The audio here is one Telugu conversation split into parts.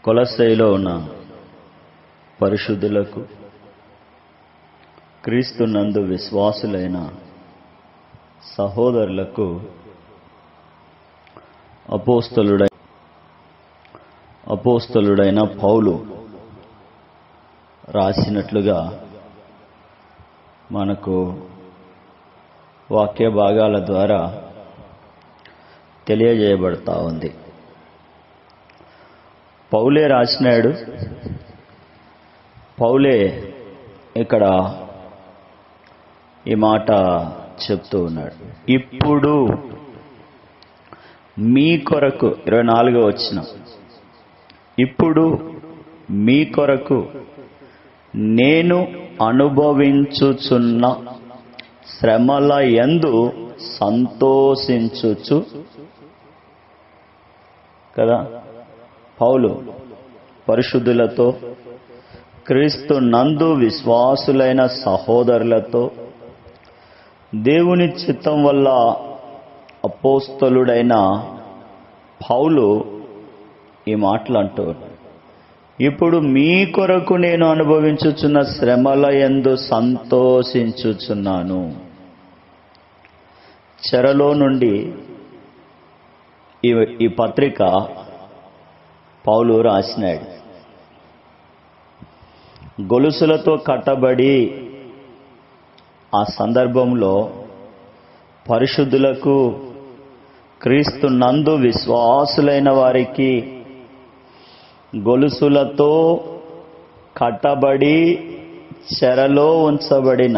కొలసైలో ఉన్న పరిశుద్ధులకు క్రీస్తునందు విశ్వాసులైన సహోదరులకు అపోస్తలుడై అపోస్తలుడైన పౌలు రాసినట్లుగా మనకు వాక్య భాగాల ద్వారా తెలియజేయబడతా ఉంది పౌలే రాసినాడు పౌలే ఇక్కడ ఈ మాట చెప్తూ ఉన్నాడు ఇప్పుడు మీ కొరకు ఇరవై నాలుగో వచ్చిన ఇప్పుడు మీ కొరకు నేను అనుభవించుచున్న శ్రమల యందు సంతోషించుచు కదా పౌలు పరిశుద్ధులతో క్రీస్తు నందు విశ్వాసులైన సహోదరులతో దేవుని చిత్తం వల్ల అపోస్తలుడైన పౌలు ఈ మాటలు అంటూ ఉన్నాడు. ఇప్పుడు మీ కొరకు నేను అనుభవించుచున్న శ్రమల యందు సంతోషించుచున్నాను చెరలో నుండి ఈ ఈ పత్రిక పౌలు రాసినాడు గొలుసులతో కట్టబడి ఆ సందర్భంలో పరిశుద్ధులకు క్రీస్తు నందు విశ్వాసులైన వారికి గొలుసులతో కట్టబడి చెరలో ఉంచబడిన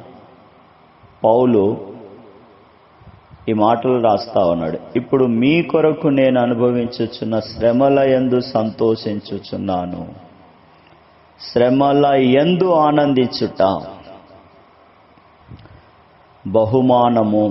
పౌలు ఈ మాటలు రాస్తా ఉన్నాడు ఇప్పుడు మీ కొరకు నేను అనుభవించుచున్న శ్రమల యందు సంతోషించుచున్నాను శ్రమల యందు ఆనందించుట బహుమానము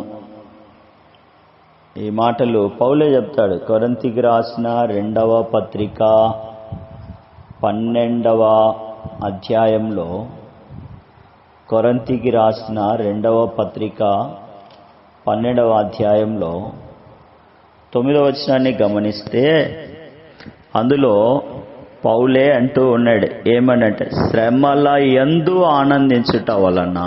ఈ మాటలు పౌలే చెప్తాడు కొరంతికి రాసిన రెండవ పత్రిక పన్నెండవ అధ్యాయంలో కొరంతికి రాసిన రెండవ పత్రిక పన్నెండవ అధ్యాయంలో తొమ్మిదవ వచనాన్ని గమనిస్తే అందులో పౌలే అంటూ ఉన్నాడు ఏమనంటే శ్రమల ఎందు ఆనందించుట వలన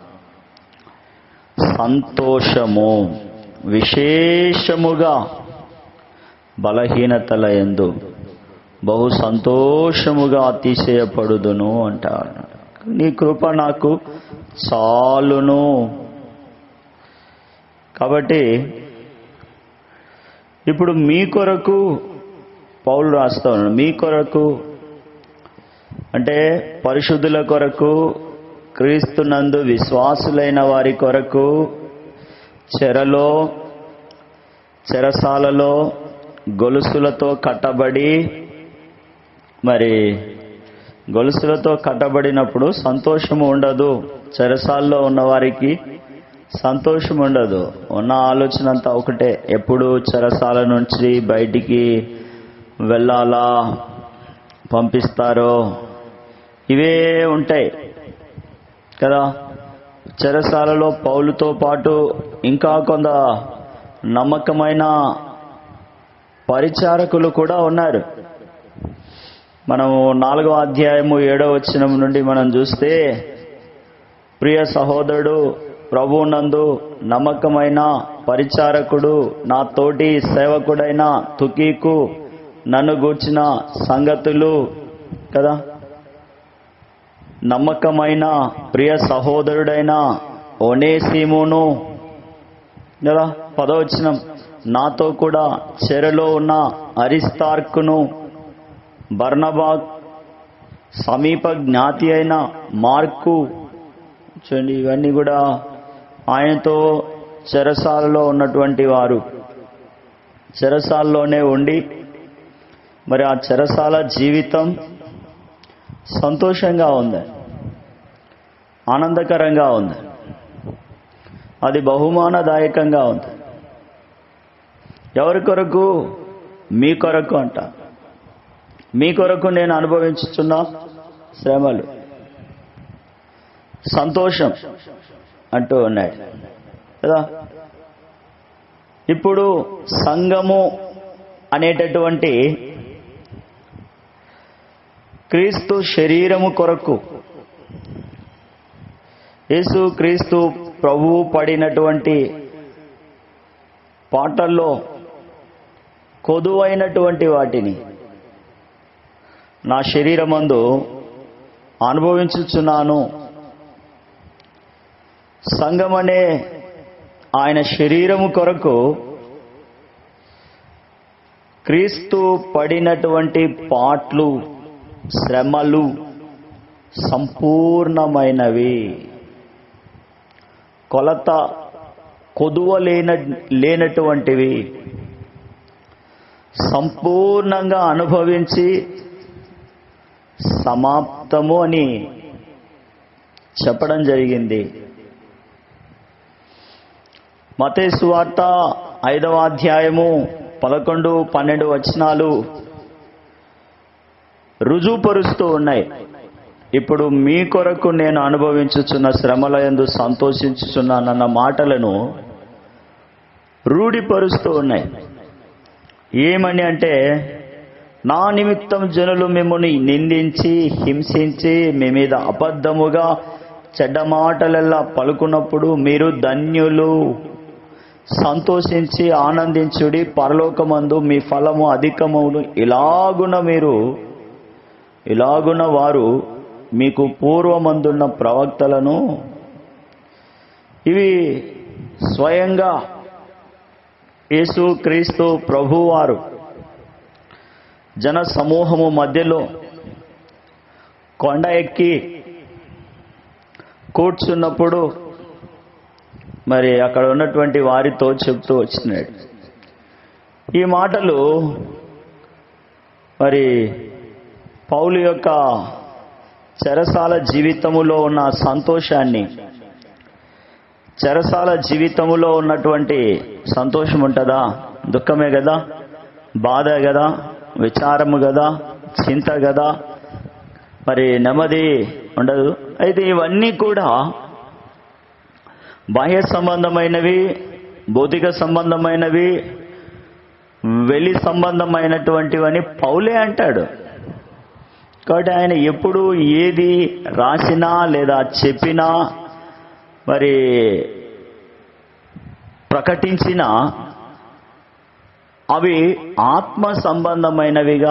సంతోషము విశేషముగా బలహీనతల ఎందు బహు సంతోషముగా అతిశయపడుదును అంటాడు నీ కృప నాకు చాలును కాబట్టి ఇప్పుడు మీ కొరకు పౌలు రాస్తా ఉన్నాడు మీ కొరకు అంటే పరిశుద్ధుల కొరకు క్రీస్తునందు విశ్వాసులైన వారి కొరకు చెరలో చెరసాలలో గొలుసులతో కట్టబడి మరి గొలుసులతో కట్టబడినప్పుడు సంతోషము ఉండదు చెరసాల్లో ఉన్నవారికి సంతోషం ఉండదు ఉన్న ఆలోచన అంతా ఒకటే ఎప్పుడు చెరసాల నుంచి బయటికి వెళ్ళాలా పంపిస్తారో ఇవే ఉంటాయి కదా చెరసాలలో పౌలుతో పాటు ఇంకా కొంత నమ్మకమైన పరిచారకులు కూడా ఉన్నారు మనము నాలుగో అధ్యాయము ఏడో వచనం నుండి మనం చూస్తే ప్రియ సహోదరుడు ప్రభువునందు నమ్మకమైన పరిచారకుడు నా తోటి సేవకుడైన తుకీకు నన్ను గూర్చిన సంగతులు కదా నమ్మకమైన ప్రియ సహోదరుడైన ఒనేసీమును కదా పదవచనం నాతో కూడా చెరలో ఉన్న అరిస్తార్కును బర్నబా సమీప జ్ఞాతి అయిన మార్కు చూడండి ఇవన్నీ కూడా ఆయనతో చెరసాలలో ఉన్నటువంటి వారు చెరసాలలోనే ఉండి మరి ఆ చెరసాల జీవితం సంతోషంగా ఉంది ఆనందకరంగా ఉంది అది బహుమానదాయకంగా ఉంది ఎవరి కొరకు మీ కొరకు అంట మీ కొరకు నేను అనుభవించుతున్న శ్రమలు సంతోషం అంటూ ఉన్నాడు కదా ఇప్పుడు సంఘము అనేటటువంటి క్రీస్తు శరీరము కొరకు యేసు క్రీస్తు ప్రభువు పడినటువంటి పాటల్లో కొదువైనటువంటి వాటిని నా శరీరమందు అనుభవించుచున్నాను సంగమనే ఆయన శరీరము కొరకు క్రీస్తు పడినటువంటి పాట్లు శ్రమలు సంపూర్ణమైనవి కొలత కొదువ లేన లేనటువంటివి సంపూర్ణంగా అనుభవించి సమాప్తము అని చెప్పడం జరిగింది మతేసు వార్త ఐదవ అధ్యాయము పదకొండు పన్నెండు వచనాలు రుజువుపరుస్తూ ఉన్నాయి ఇప్పుడు మీ కొరకు నేను అనుభవించుచున్న శ్రమల ఎందు సంతోషించుచున్నానన్న మాటలను రూఢిపరుస్తూ ఉన్నాయి ఏమని అంటే నా నిమిత్తం జనులు మిమ్మల్ని నిందించి హింసించి మీ మీద అబద్ధముగా చెడ్డ మాటలెల్లా పలుకున్నప్పుడు మీరు ధన్యులు సంతోషించి ఆనందించుడి పరలోకమందు మీ ఫలము అధికమును ఇలాగున మీరు ఇలాగున వారు మీకు పూర్వమందున్న ప్రవక్తలను ఇవి స్వయంగా యేసు క్రీస్తు ప్రభువారు జన సమూహము మధ్యలో కొండ ఎక్కి కూర్చున్నప్పుడు మరి అక్కడ ఉన్నటువంటి వారితో చెప్తూ వచ్చినాడు ఈ మాటలు మరి పౌలు యొక్క చెరసాల జీవితములో ఉన్న సంతోషాన్ని చెరసాల జీవితములో ఉన్నటువంటి సంతోషం ఉంటుందా దుఃఖమే కదా బాధ కదా విచారము కదా చింత కదా మరి నెమ్మది ఉండదు అయితే ఇవన్నీ కూడా బాహ్య సంబంధమైనవి భౌతిక సంబంధమైనవి వెలి సంబంధమైనటువంటివని పౌలే అంటాడు కాబట్టి ఆయన ఎప్పుడు ఏది రాసినా లేదా చెప్పినా మరి ప్రకటించినా అవి ఆత్మ సంబంధమైనవిగా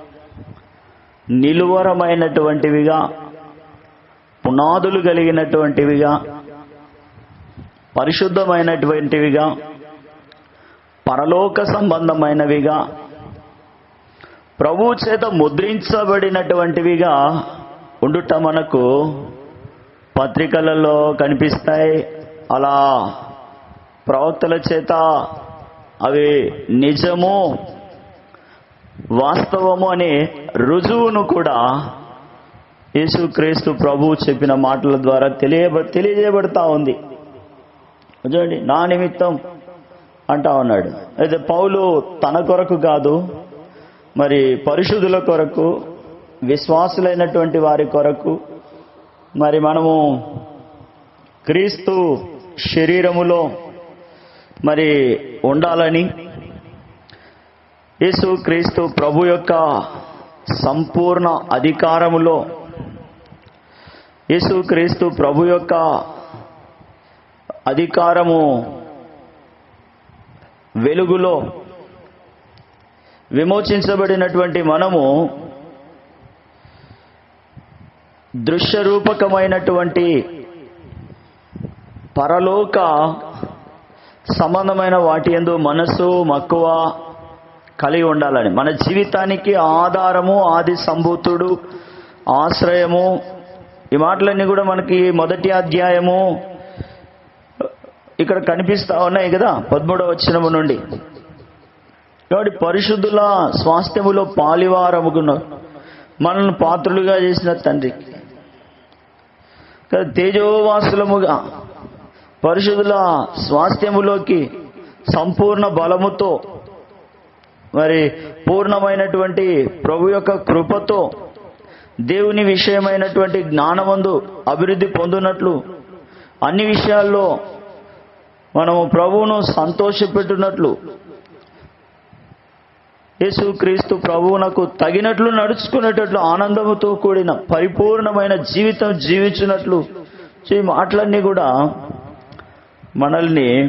నిలువరమైనటువంటివిగా పునాదులు కలిగినటువంటివిగా పరిశుద్ధమైనటువంటివిగా పరలోక సంబంధమైనవిగా ప్రభు చేత ముద్రించబడినటువంటివిగా ఉండుట మనకు పత్రికలలో కనిపిస్తాయి అలా ప్రవక్తల చేత అవి నిజము వాస్తవము అనే రుజువును కూడా యేసుక్రీస్తు ప్రభు చెప్పిన మాటల ద్వారా తెలియ తెలియజేయబడతా ఉంది చూడండి నా నిమిత్తం అంటా ఉన్నాడు అయితే పౌలు తన కొరకు కాదు మరి పరిశుద్ధుల కొరకు విశ్వాసులైనటువంటి వారి కొరకు మరి మనము క్రీస్తు శరీరములో మరి ఉండాలని యేసు క్రీస్తు ప్రభు యొక్క సంపూర్ణ అధికారములో యేసు క్రీస్తు ప్రభు యొక్క అధికారము వెలుగులో విమోచించబడినటువంటి మనము దృశ్యరూపకమైనటువంటి పరలోక సంబంధమైన వాటి ఎందు మనసు మక్కువ కలిగి ఉండాలని మన జీవితానికి ఆధారము ఆది సంభూతుడు ఆశ్రయము ఈ మాటలన్నీ కూడా మనకి మొదటి అధ్యాయము ఇక్కడ కనిపిస్తా ఉన్నాయి కదా పదమూడవ వచ్చినము నుండి కాబట్టి పరిశుద్ధుల స్వాస్థ్యములో పాలివారముగున్న మనల్ని పాత్రులుగా చేసిన తండ్రి కదా తేజోవాసులముగా పరిశుద్ధుల స్వాస్థ్యములోకి సంపూర్ణ బలముతో మరి పూర్ణమైనటువంటి ప్రభు యొక్క కృపతో దేవుని విషయమైనటువంటి జ్ఞానమందు అభివృద్ధి పొందినట్లు అన్ని విషయాల్లో మనము ప్రభువును సంతోషపెట్టినట్లు యేసుక్రీస్తు ప్రభువునకు తగినట్లు నడుచుకునేటట్లు ఆనందముతో కూడిన పరిపూర్ణమైన జీవితం జీవించినట్లు ఈ మాటలన్నీ కూడా మనల్ని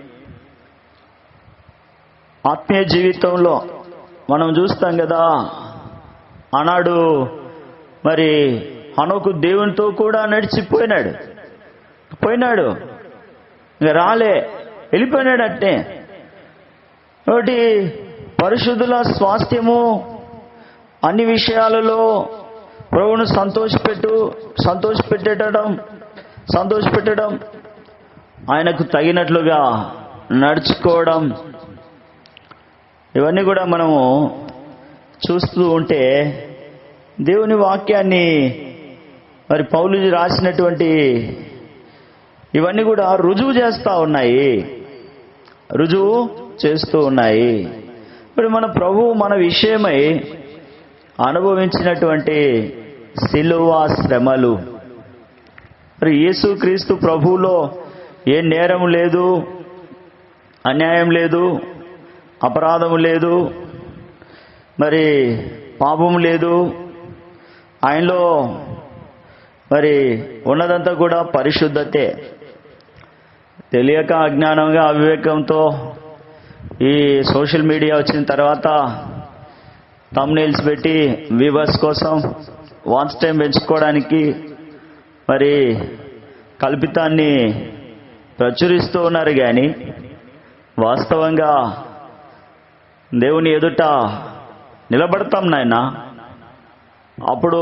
ఆత్మీయ జీవితంలో మనం చూస్తాం కదా ఆనాడు మరి హనోకు దేవునితో కూడా నడిచిపోయినాడు పోయినాడు ఇంకా రాలే వెళ్ళిపోయినాడు అంటే ఒకటి పరిశుద్ధుల స్వాస్థ్యము అన్ని విషయాలలో ప్రభువును సంతోషపెట్టు సంతోషపెట్టడం సంతోషపెట్టడం ఆయనకు తగినట్లుగా నడుచుకోవడం ఇవన్నీ కూడా మనము చూస్తూ ఉంటే దేవుని వాక్యాన్ని మరి పౌలు రాసినటువంటి ఇవన్నీ కూడా రుజువు చేస్తూ ఉన్నాయి రుజువు చేస్తూ ఉన్నాయి ఇప్పుడు మన ప్రభు మన విషయమై అనుభవించినటువంటి శిలువ శ్రమలు మరి యేసుక్రీస్తు ప్రభువులో ఏ నేరం లేదు అన్యాయం లేదు అపరాధము లేదు మరి పాపం లేదు ఆయనలో మరి ఉన్నదంతా కూడా పరిశుద్ధతే తెలియక అజ్ఞానంగా అవివేకంతో ఈ సోషల్ మీడియా వచ్చిన తర్వాత తమ్నేల్స్ పెట్టి వ్యూవర్స్ కోసం వాచ్ టైం పెంచుకోవడానికి మరి కల్పితాన్ని ప్రచురిస్తూ ఉన్నారు కానీ వాస్తవంగా దేవుని ఎదుట నిలబడతాం నాయన అప్పుడు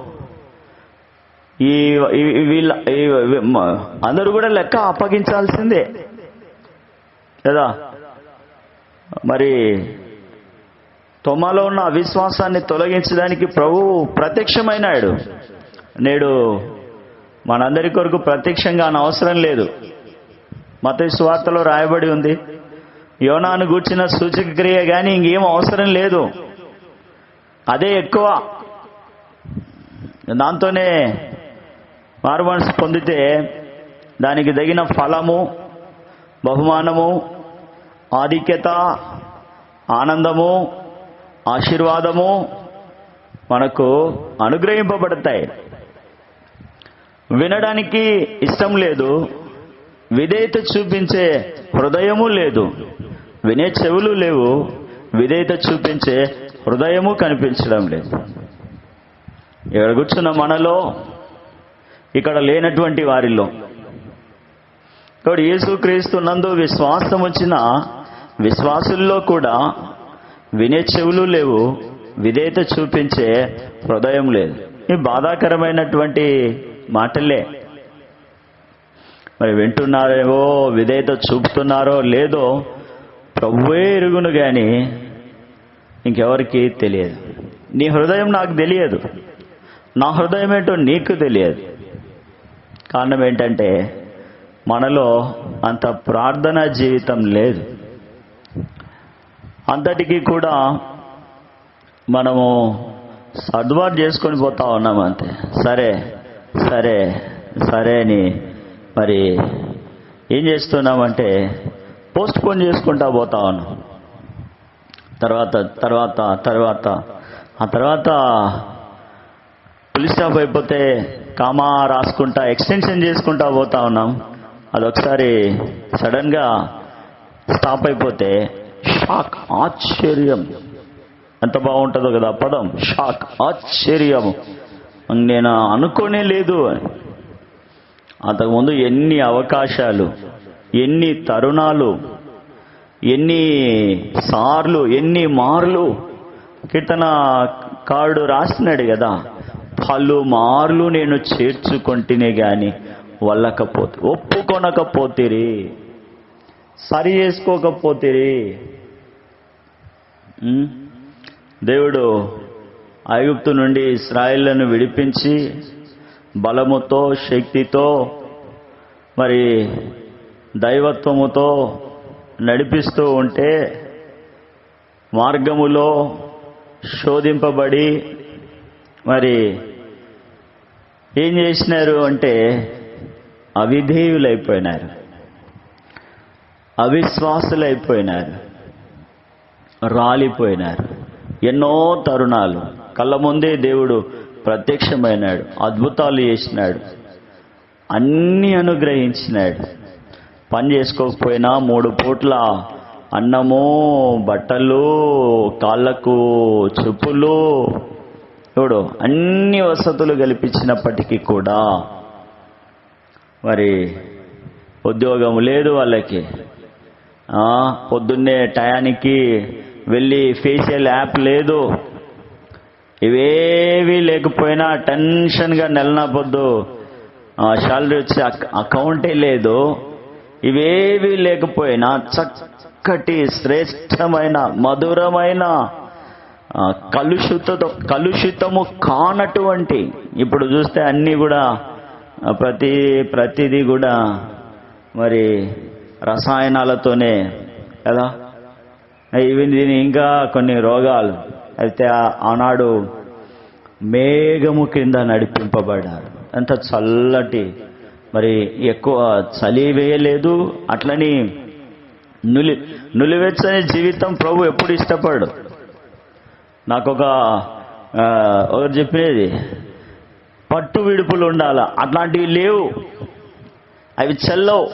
ఈ ఈ- వీళ్ళ ఈ- మ- అందరూ కూడా లెక్క అప్పగించాల్సిందే కదా మరి తొమ్మలో ఉన్న అవిశ్వాసాన్ని తొలగించడానికి ప్రభు ప్రత్యక్షమైనాడు నేడు మనందరి కొరకు ప్రత్యక్షంగా ఆయన అవసరం లేదు మత స్వార్తలో రాయబడి ఉంది యోనాను గూర్చిన సూచక క్రియ కానీ ఇంకేం అవసరం లేదు అదే ఎక్కువ దాంతోనే మారు మనసు పొందితే దానికి తగిన ఫలము బహుమానము ఆధిక్యత ఆనందము ఆశీర్వాదము మనకు అనుగ్రహింపబడతాయి వినడానికి ఇష్టం లేదు విధేయత చూపించే హృదయము లేదు వినే చెవులు లేవు విధేయత చూపించే హృదయము కనిపించడం లేదు ఇక్కడ కూర్చున్న మనలో ఇక్కడ లేనటువంటి వారిలో ఇక్కడ యేసుక్రీస్తు నందు విశ్వాసం వచ్చిన విశ్వాసుల్లో కూడా వినే చెవులు లేవు విధేయత చూపించే హృదయం లేదు ఈ బాధాకరమైనటువంటి మాటలే మరి వింటున్నారేవో విధేయత చూపుతున్నారో లేదో ప్రభువే ఎరుగును గాని ఇంకెవరికి తెలియదు నీ హృదయం నాకు తెలియదు నా హృదయం ఏంటో నీకు తెలియదు కారణం ఏంటంటే మనలో అంత ప్రార్థన జీవితం లేదు అంతటికీ కూడా మనము సర్దుబాటు చేసుకొని పోతా ఉన్నాం అంతే సరే సరే సరే అని మరి ఏం చేస్తున్నామంటే పోస్ట్ పోన్ చేసుకుంటా పోతా ఉన్నాం తర్వాత తర్వాత తర్వాత ఆ తర్వాత పులిస్ స్టాప్ అయిపోతే కామా రాసుకుంటా ఎక్స్టెన్షన్ చేసుకుంటా పోతా ఉన్నాం అదొకసారి సడన్ గా స్టాప్ అయిపోతే షాక్ ఆశ్చర్యం ఎంత బాగుంటుందో కదా ఆ పదం షాక్ ఆశ్చర్యం నేను అనుకోనే లేదు అని అంతకుముందు ఎన్ని అవకాశాలు ఎన్ని తరుణాలు ఎన్ని సార్లు ఎన్ని మార్లు కీర్తన కాడు రాస్తున్నాడు కదా పలు మార్లు నేను చేర్చుకొంటినే గాని వల్లకపోతే ఒప్పుకొనకపోతిరి సరి చేసుకోకపోతిరి ఉం? దేవుడు ఐగుప్తు నుండి ఇస్రాయిళ్లను విడిపించి బలముతో శక్తితో మరి దైవత్వముతో నడిపిస్తూ ఉంటే మార్గములో శోధింపబడి మరి ఏం చేసినారు అంటే అవిధేయులైపోయినారు అవిశ్వాసులైపోయినారు రాలిపోయినారు ఎన్నో తరుణాలు కళ్ళ ముందే దేవుడు ప్రత్యక్షమైనాడు అద్భుతాలు చేసినాడు అన్ని అనుగ్రహించినాడు పని చేసుకోకపోయినా మూడు పూట్ల అన్నము బట్టలు కాళ్ళకు చెప్పులు చూడు అన్ని వసతులు కల్పించినప్పటికీ కూడా మరి ఉద్యోగం లేదు వాళ్ళకి ఆ, పొద్దున్నే టయానికి వెళ్ళి ఫేషియల్ యాప్ లేదు ఇవేవి లేకపోయినా టెన్షన్గా నెలన పొద్దు శాలరీ వచ్చే అక్- అకౌంటే లేదు ఇవేవి లేకపోయినా చక్కటి శ్రేష్టమైన మధురమైన ఆ, కలుషితతో కలుషితము కానటువంటి ఇప్పుడు చూస్తే అన్నీ కూడా ఆ, ప్రతి ప్రతిదీ కూడా మరి రసాయనాలతోనే కదా ఇవి దీని ఇంకా కొన్ని రోగాలు అయితే ఆ- ఆనాడు మేఘము కింద నడిపింపబడ్డారు అంత చల్లటి మరి ఎక్కువ చలి వేయలేదు అట్లని నులి నులివెచ్చని జీవితం ప్రభు ఎప్పుడు ఇష్టపడు నాకు ఒక ఆ, ఒకరు చెప్పినది పట్టు విడుపులు ఉండాల అట్లాంటివి లేవు అవి చెల్లవు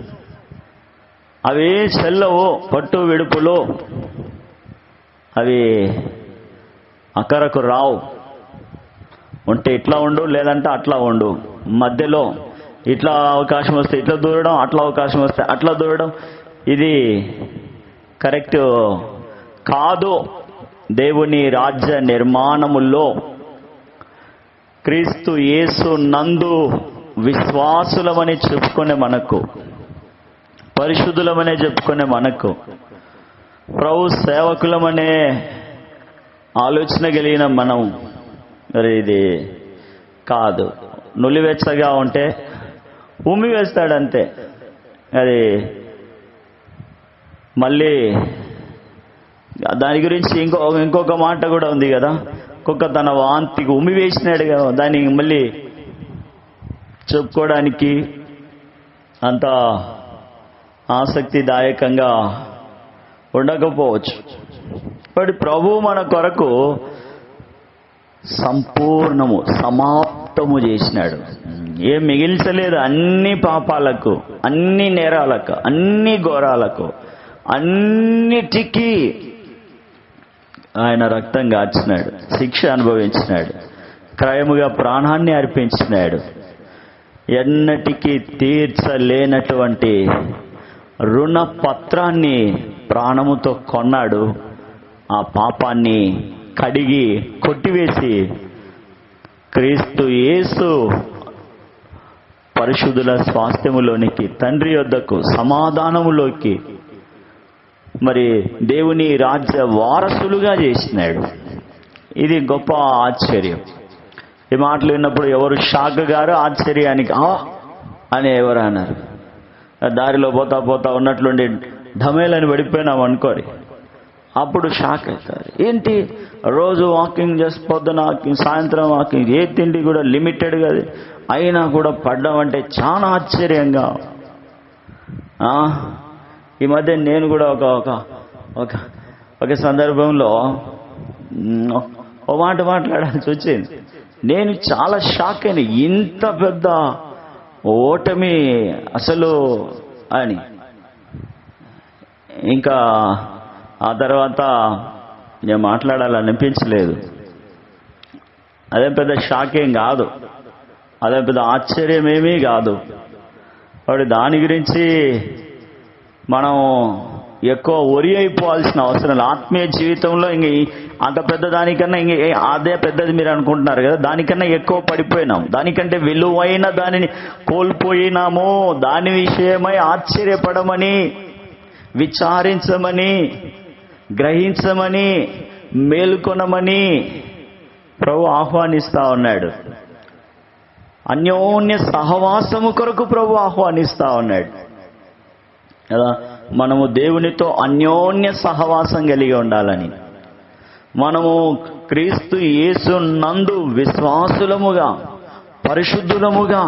అవి చెల్లవు పట్టు విడుపులు అవి అక్కరకు రావు ఉంటే ఇట్లా ఉండు లేదంటే అట్లా ఉండు మధ్యలో ఇట్లా అవకాశం వస్తే ఇట్లా దూరడం అట్లా అవకాశం వస్తే అట్లా దూరడం ఇది కరెక్ట్ కాదు దేవుని రాజ్య నిర్మాణములో క్రీస్తు యేసు నందు విశ్వాసులమని చెప్పుకునే మనకు పరిశుద్ధులమనే చెప్పుకునే మనకు ప్రభు సేవకులమనే ఆలోచన కలిగిన మనం మరి ఇది కాదు నులివెచ్చగా ఉంటే ఉమ్మి వేస్తాడంతే అది మళ్ళీ దాని గురించి ఇంకో ఇంకొక మాట కూడా ఉంది కదా కుక్క తన వాంతికి ఉమ్మి వేసినాడు కదా దాన్ని మళ్ళీ చెప్పుకోవడానికి అంత ఆసక్తిదాయకంగా ఉండకపోవచ్చు బట్ ప్రభు మన కొరకు సంపూర్ణము సమాప్తము చేసినాడు ఏం మిగిల్చలేదు అన్ని పాపాలకు అన్ని నేరాలకు అన్ని ఘోరాలకు అన్నిటికీ ఆయన రక్తం గార్చినాడు శిక్ష అనుభవించినాడు క్రయముగా ప్రాణాన్ని అర్పించినాడు ఎన్నటికీ తీర్చలేనటువంటి రుణ పత్రాన్ని ప్రాణముతో కొన్నాడు ఆ పాపాన్ని కడిగి కొట్టివేసి క్రీస్తు యేసు పరిశుద్ధుల స్వాస్థ్యములోనికి తండ్రి యొద్దకు సమాధానములోకి మరి దేవుని రాజ్య వారసులుగా చేసినాడు ఇది గొప్ప ఆశ్చర్యం ఈ మాటలు విన్నప్పుడు ఎవరు షాక్ గారు ఆశ్చర్యానికి ఆ అని ఎవరు అన్నారు దారిలో పోతా పోతా ఉన్నట్లుండి ఢమేలని పడిపోయినాం అనుకోరి అప్పుడు షాక్ అవుతారు ఏంటి రోజు వాకింగ్ చేసి పొద్దున వాకింగ్ సాయంత్రం వాకింగ్ ఏ తిండి కూడా లిమిటెడ్ కదా అయినా కూడా పడ్డం అంటే చాలా ఆశ్చర్యంగా ఆ, ఈ మధ్య నేను కూడా ఒక ఒక ఒక ఒక సందర్భంలో మ్, ఓ మాట మాట్లాడాల్సి వచ్చింది నేను చాలా షాక్ అయిన ఇంత పెద్ద ఓటమి అసలు అని ఇంకా ఆ తర్వాత నేను మాట్లాడాలనిపించలేదు అదే పెద్ద షాక్ ఏం కాదు అదే పెద్ద ఆశ్చర్యం ఏమీ కాదు వాడు దాని గురించి మనం ఎక్కువ ఒరి అయిపోవాల్సిన అవసరం లేదు ఆత్మీయ జీవితంలో ఇంక ఈ- అంత పెద్ద దానికన్నా ఇంక ఏ- అదే పెద్దది మీరు అనుకుంటున్నారు కదా దానికన్నా ఎక్కువ పడిపోయినాం దానికంటే విలువైన దానిని కోల్పోయినాము దాని విషయమై ఆశ్చర్యపడమని విచారించమని గ్రహించమని మేలుకొనమని ప్రభు ఆహ్వానిస్తా ఉన్నాడు అన్యోన్య సహవాసము కొరకు ప్రభు ఆహ్వానిస్తా ఉన్నాడు కదా మనము దేవునితో అన్యోన్య సహవాసం కలిగి ఉండాలని మనము క్రీస్తు యేసు నందు విశ్వాసులముగా పరిశుద్ధులముగా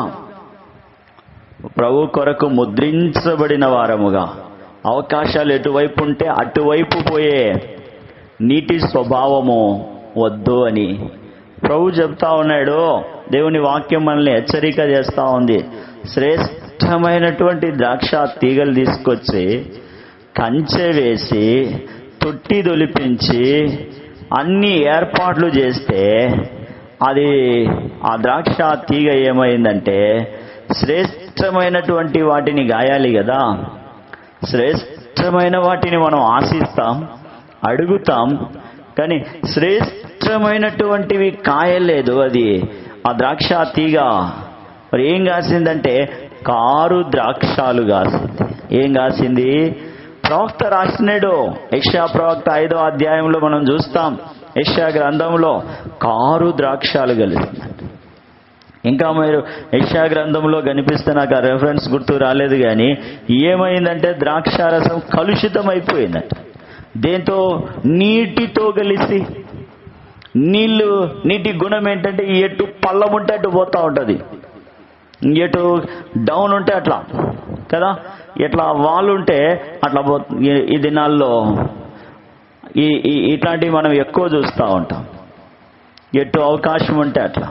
ప్రభు కొరకు ముద్రించబడిన వారముగా అవకాశాలు ఎటువైపు ఉంటే అటువైపు పోయే నీటి స్వభావము వద్దు అని ప్రభు చెప్తా ఉన్నాడు దేవుని వాక్యం మనల్ని హెచ్చరిక చేస్తా ఉంది శ్రేష్టమైనటువంటి ద్రాక్ష తీగలు తీసుకొచ్చి కంచె వేసి తొట్టి దొలిపించి అన్ని ఏర్పాట్లు చేస్తే అది ఆ ద్రాక్ష తీగ ఏమైందంటే శ్రేష్టమైనటువంటి వాటిని గాయాలి కదా శ్రేష్టమైన వాటిని మనం ఆశిస్తాం అడుగుతాం కానీ శ్రేష్టమైనటువంటివి కాయలేదు అది ఆ ద్రాక్ష తీగ మరి ఏం కాసిందంటే కారు ద్రాక్షాలు కాసింది ఏం కాసింది ప్రవక్త రాసినాడు యక్షా ప్రవక్త ఐదో అధ్యాయంలో మనం చూస్తాం యక్షా గ్రంథంలో కారు ద్రాక్షాలు కలిసిందంట ఇంకా మీరు యక్షా గ్రంథంలో కనిపిస్తే నాకు ఆ రెఫరెన్స్ గుర్తు రాలేదు కానీ ఏమైందంటే ద్రాక్షారసం కలుషితం అయిపోయిందట దేంతో నీటితో కలిసి నీళ్లు నీటి గుణం ఏంటంటే ఎటు పళ్ళం ఉంటే అటు పోతా ఉంటుంది ఎటు డౌన్ ఉంటే అట్లా కదా ఇట్లా వాళ్ళు ఉంటే అట్లా పో ఈ- ఈ దినాల్లో ఈ ఈ- ఇట్లాంటివి మనం ఎక్కువ చూస్తూ ఉంటాం ఎటు అవకాశం ఉంటే అట్లా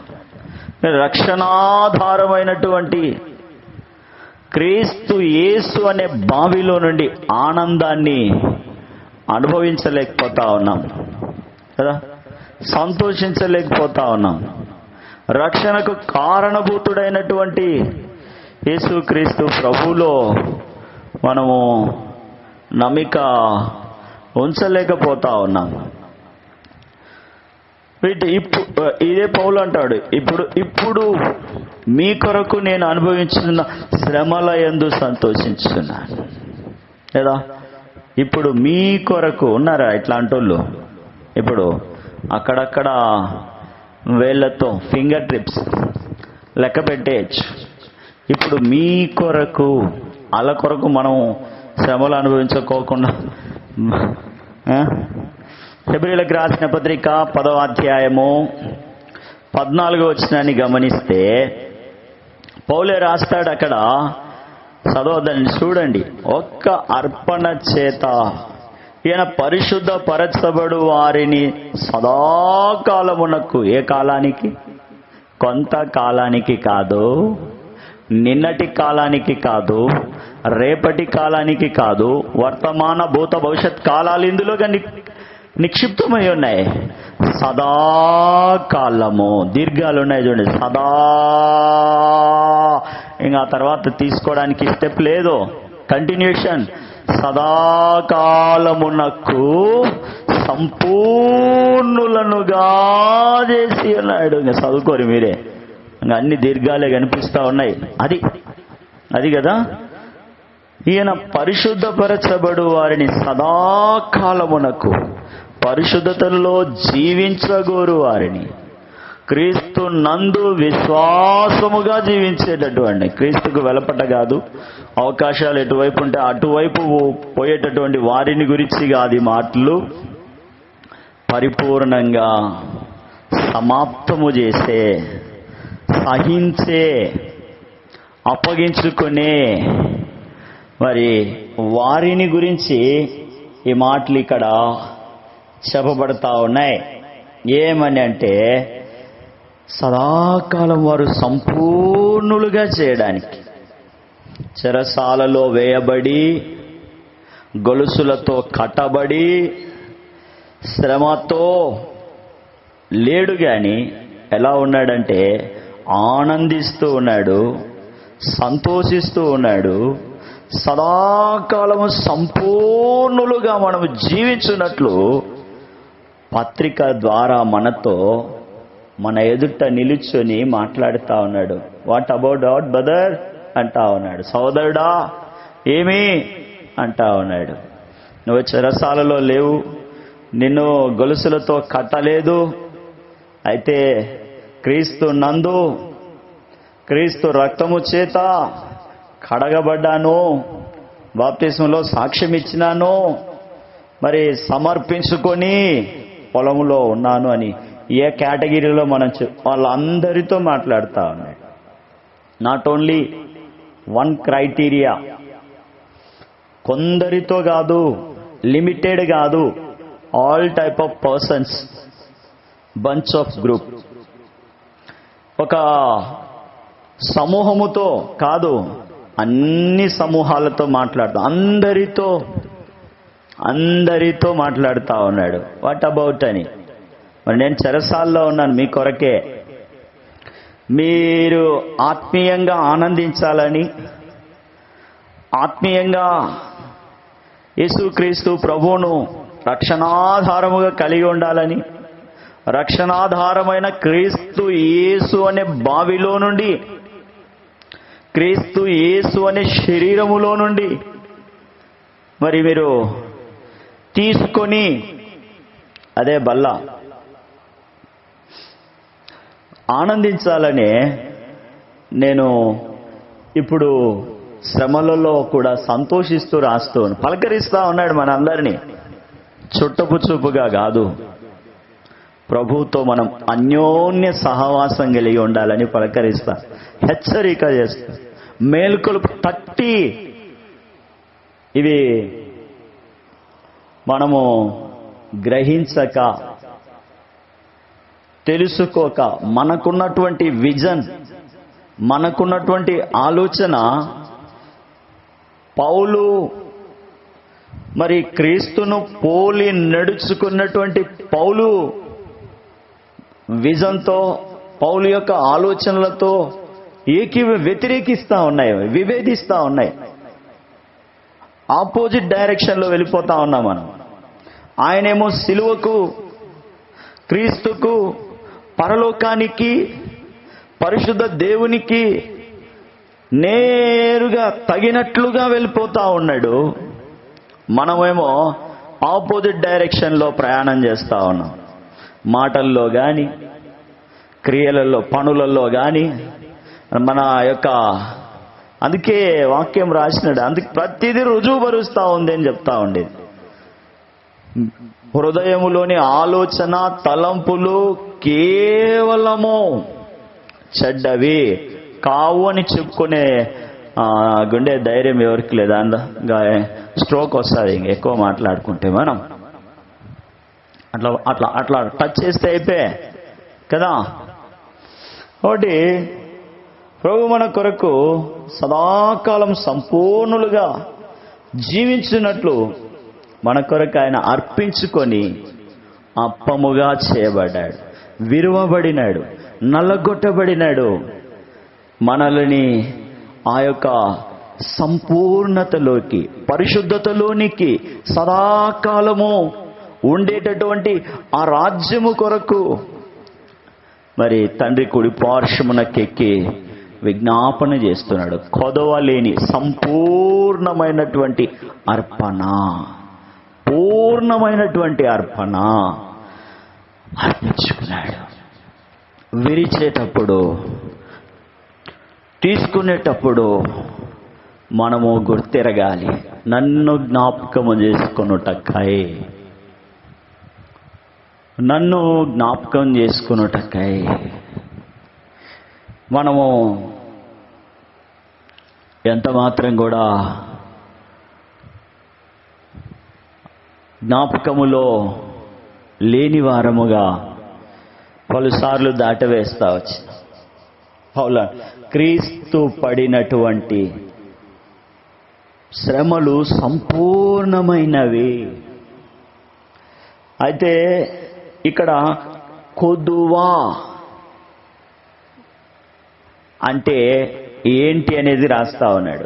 రక్షణాధారమైనటువంటి క్రీస్తు యేసు అనే బావిలో నుండి ఆనందాన్ని అనుభవించలేకపోతా ఉన్నాం కదా సంతోషించలేకపోతా ఉన్నాం రక్షణకు కారణభూతుడైనటువంటి యేసుక్రీస్తు ప్రభువులో మనము నమ్మిక ఉంచలేకపోతా ఉన్నాం వీటి ఇప్పుడు ఇదే పౌలు అంటాడు ఇప్పుడు ఇప్పుడు మీ కొరకు నేను అనుభవించున్న శ్రమల ఎందు సంతోషించున్నాను లేదా ఇప్పుడు మీ కొరకు ఉన్నారా ఇట్లాంటి వాళ్ళు ఇప్పుడు అక్కడక్కడ వేళ్లతో ఫింగర్ ట్రిప్స్ లెక్క పెట్టేయచ్చు ఇప్పుడు మీ కొరకు వాళ్ళ కొరకు మనం శ్రమలు అనుభవించుకోకుండా ఆ? ఫిబ్రిలకు రాసిన పత్రిక పదవ అధ్యాయము పద్నాలుగో వచ్చినాన్ని గమనిస్తే పౌలే రాస్తాడు అక్కడ చదవద్దని చూడండి ఒక్క అర్పణ చేత ఈయన పరిశుద్ధ పరచబడు వారిని సదాకాలమునకు ఏ కాలానికి కొంత కాలానికి కాదు నిన్నటి కాలానికి కాదు రేపటి కాలానికి కాదు వర్తమాన భూత భవిష్యత్ కాలాలు ఇందులోగా ని- నిక్షిప్తమై ఉన్నాయి సదాకాలము దీర్ఘాలు ఉన్నాయి చూడండి సదా ఇంకా ఆ తర్వాత తీసుకోవడానికి స్టెప్ లేదు కంటిన్యూషన్ సదాకాలమునకు సంపూర్ణులనుగా చేసి ఉన్నాడు ఇంకా చదువుకోరు మీరే ఇంకా అన్ని దీర్ఘాలే కనిపిస్తా ఉన్నాయి అది అది కదా ఈయన పరిశుద్ధపరచబడు వారిని సదాకాలమునకు పరిశుద్ధతలో జీవించగోరు వారిని క్రీస్తు నందు విశ్వాసముగా జీవించేటటువంటి క్రీస్తుకు వెలపట కాదు అవకాశాలు ఎటువైపు ఉంటే అటువైపు పోయేటటువంటి వారిని గురించి కాదు ఈ మాటలు పరిపూర్ణంగా సమాప్తము చేసే సహించే అప్పగించుకునే మరి వారిని గురించి ఈ మాటలు ఇక్కడ చెప్పబడతా ఉన్నాయి ఏమని అంటే సదాకాలం వారు సంపూర్ణులుగా చేయడానికి చెరసాలలో వేయబడి గొలుసులతో కట్టబడి శ్రమతో లేడు గాని ఎలా ఉన్నాడంటే ఆనందిస్తూ ఉన్నాడు సంతోషిస్తూ ఉన్నాడు సదాకాలము సంపూర్ణులుగా మనము జీవించున్నట్లు పత్రిక ద్వారా మనతో మన ఎదుట నిలుచొని మాట్లాడుతా ఉన్నాడు వాట్ అబౌట్ అవుట్ బ్రదర్ అంటా ఉన్నాడు సోదరుడా ఏమి అంటా ఉన్నాడు నువ్వు చెరసాలలో లేవు నిన్ను గొలుసులతో కట్టలేదు అయితే క్రీస్తు నందు క్రీస్తు రక్తము చేత కడగబడ్డాను బాప్తిస్మంలో సాక్ష్యం ఇచ్చినాను మరి సమర్పించుకొని పొలంలో ఉన్నాను అని ఏ కేటగిరీలో మనం చెప్- వాళ్ళందరితో మాట్లాడుతా ఉన్నాడు నాట్ ఓన్లీ వన్ క్రైటీరియా కొందరితో కాదు లిమిటెడ్ కాదు all type of persons bunch of group ఒక సమూహముతో కాదు అన్ని సమూహాలతో మాట్లాడుతాం అందరితో అందరితో మాట్లాడుతా ఉన్నాడు వాట్ అబౌట్ అని మరి నేను చెరసాల్లో ఉన్నాను మీ కొరకే మీరు ఆత్మీయంగా ఆనందించాలని ఆత్మీయంగా యేసుక్రీస్తు ప్రభువును రక్షణాధారముగా కలిగి ఉండాలని రక్షణాధారమైన క్రీస్తు యేసు అనే బావిలో నుండి క్రీస్తు యేసు అనే శరీరములో నుండి మరి మీరు తీసుకొని అదే బల్ల ఆనందించాలనే నేను ఇప్పుడు శ్రమలలో కూడా సంతోషిస్తూ రాస్తూ పలకరిస్తా ఉన్నాడు మనందరినీ చుట్టపు చూపుగా కాదు ప్రభువుతో మనం అన్యోన్య సహవాసం కలిగి ఉండాలని పలకరిస్తా హెచ్చరిక చేస్తా మేల్కొలుపు తట్టి ఇవి మనము గ్రహించక తెలుసుకోక మనకున్నటువంటి విజన్ మనకున్నటువంటి ఆలోచన పౌలు మరి క్రీస్తును పోలి నడుచుకున్నటువంటి పౌలు విజన్తో పౌలు యొక్క ఆలోచనలతో ఏకీ వ్యతిరేకిస్తా ఉన్నాయి విభేదిస్తా ఉన్నాయి ఆపోజిట్ డైరెక్షన్లో వెళ్ళిపోతా ఉన్నాం మనం ఆయనేమో సిలువకు క్రీస్తుకు పరలోకానికి పరిశుద్ధ దేవునికి నేరుగా తగినట్లుగా వెళ్ళిపోతా ఉన్నాడు మనమేమో ఆపోజిట్ డైరెక్షన్లో ప్రయాణం చేస్తా ఉన్నాం మాటల్లో కానీ క్రియలలో పనులలో కానీ మన యొక్క అందుకే వాక్యం రాసినాడు అందుకే ప్రతిదీ రుజువు పరుస్తా ఉంది అని చెప్తా ఉండేది హృదయములోని ఆలోచన తలంపులు కేవలము చెడ్డవి కావు అని చెప్పుకునే ఆ, గుండె ధైర్యం ఎవరికి లేదా ఇంకా స్ట్రోక్ వస్తుంది ఇంక ఎక్కువ మాట్లాడుకుంటే మనం అట్లా అట్లా అట్లా టచ్ చేస్తే అయిపోయే కదా ఒకటి ప్రభు మన కొరకు సదాకాలం సంపూర్ణులుగా జీవించినట్లు మన కొరకు ఆయన అర్పించుకొని అప్పముగా చేయబడ్డాడు విరువబడినాడు నల్లగొట్టబడినాడు మనల్ని ఆ యొక్క సంపూర్ణతలోకి పరిశుద్ధతలోనికి సదాకాలము ఉండేటటువంటి ఆ రాజ్యము కొరకు మరి తండ్రి కుడి పార్శ్వమునకెక్కి విజ్ఞాపన చేస్తున్నాడు కొదవలేని సంపూర్ణమైనటువంటి అర్పణ పూర్ణమైనటువంటి అర్పణ అర్పించుకున్నాడు విరిచేటప్పుడు తీసుకునేటప్పుడు మనము గుర్తిరగాలి నన్ను జ్ఞాపకము చేసుకొనుటకై నన్ను జ్ఞాపకం చేసుకున్నటకై మనము ఎంత మాత్రం కూడా జ్ఞాపకములో లేని వారముగా పలుసార్లు దాటవేస్తా వచ్చిన పౌల క్రీస్తు పడినటువంటి శ్రమలు సంపూర్ణమైనవి అయితే ఇక్కడ కొదువా అంటే ఏంటి అనేది రాస్తా ఉన్నాడు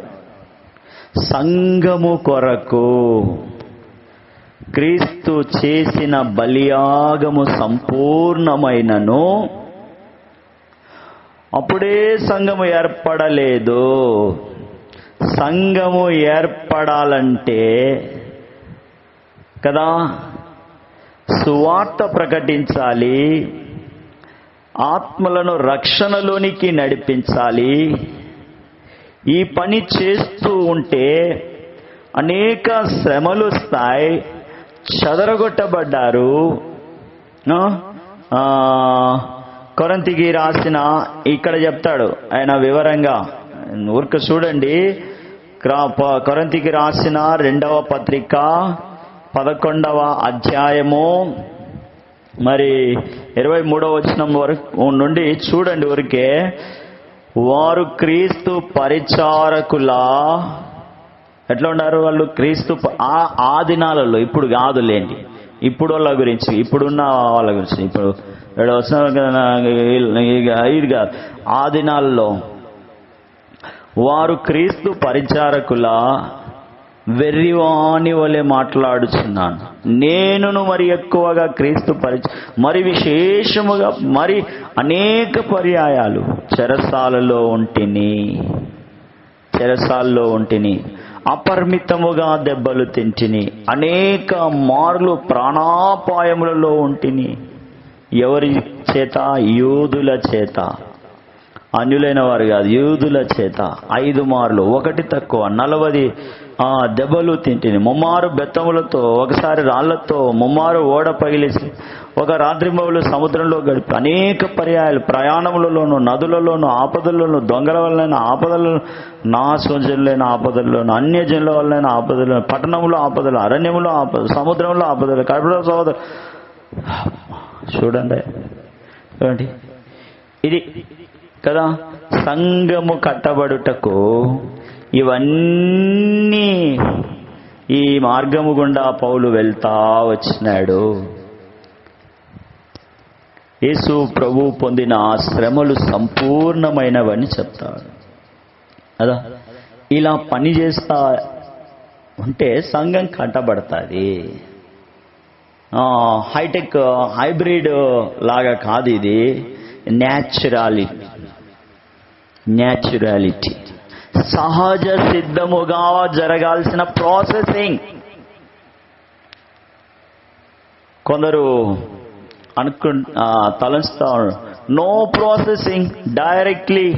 సంఘము కొరకు క్రీస్తు చేసిన బలియాగము సంపూర్ణమైనను అప్పుడే సంఘము ఏర్పడలేదు సంఘము ఏర్పడాలంటే కదా సువార్త ప్రకటించాలి ఆత్మలను రక్షణలోనికి నడిపించాలి ఈ పని చేస్తూ ఉంటే అనేక శ్రమలు వస్తాయి చెదరగొట్టబడ్డారు ఆ, ఆ, కొరంతికి రాసిన ఇక్కడ చెప్తాడు ఆయన వివరంగా ఊరిక చూడండి క్రా- ప- కొరంతికి రాసిన రెండవ పత్రిక పదకొండవ అధ్యాయము మరి ఇరవై మూడవ వచనం వరకు నుండి చూడండి ఊరికే వారు క్రీస్తు పరిచారకులా ఎట్లా ఉన్నారు వాళ్ళు క్రీస్తు ప- ఆ ఆ దినాలలో ఇప్పుడు కాదులేండి ఇప్పుడు వాళ్ళ గురించి ఇప్పుడున్న వాళ్ళ గురించి ఇప్పుడు ఇక్కడ వస్తున్నారు కదా నా- ఇక ఇది కాదు ఆ దినాల్లో వారు క్రీస్తు పరిచారకుల వెర్రివాని వలె మాట్లాడుచున్నాను నేనును మరి ఎక్కువగా క్రీస్తు పరిచ మరి విశేషముగా మరి అనేక పర్యాయాలు చెరసాలలో ఉంటిని చెరసాల్లో ఉంటిని అపరిమితముగా దెబ్బలు తింటిని అనేక మార్లు ప్రాణాపాయములలో ఉంటిని ఎవరి చేత యూదుల చేత అన్యులైన వారు కాదు యూదుల చేత ఐదు మార్లు ఒకటి తక్కువ నలవది ఆ దెబ్బలు తింటిని ముమ్మారు బెత్తములతో ఒకసారి రాళ్లతో ముమ్మారు ఓడ పగిలేసి ఒక రాత్రింబవులు సముద్రంలో గడిపి అనేక పర్యాయాలు ప్రయాణములలోను నదులలోను ఆపదల్లోను దొంగల వల్లైన ఆపదలను నా స్వజనులైన ఆపదల్లోను అన్య జనుల వల్లైన ఆపదలు పట్టణంలో ఆపదలు అరణ్యములో ఆపదలు సముద్రంలో ఆపదలు కడుపులో సోదరు చూడండి చూడండి ఇది కదా సంఘము కట్టబడుటకు ఇవన్నీ ఈ మార్గము గుండా పౌలు వెళ్తా వచ్చినాడు యేసు ప్రభు పొందిన ఆ శ్రమలు సంపూర్ణమైనవని చెప్తాడు కదా ఇలా పని చేస్తా ఉంటే సంఘం కట్టబడుతుంది హైటెక్ హైబ్రిడ్ లాగా కాదు ఇది న్యాచురాలిటీ న్యాచురాలిటీ సహజ సిద్ధముగా జరగాల్సిన ప్రాసెసింగ్ కొందరు అనుకు తలంచుతా నో ప్రాసెసింగ్ డైరెక్ట్లీ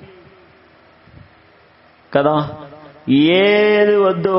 కదా ఏది వద్దు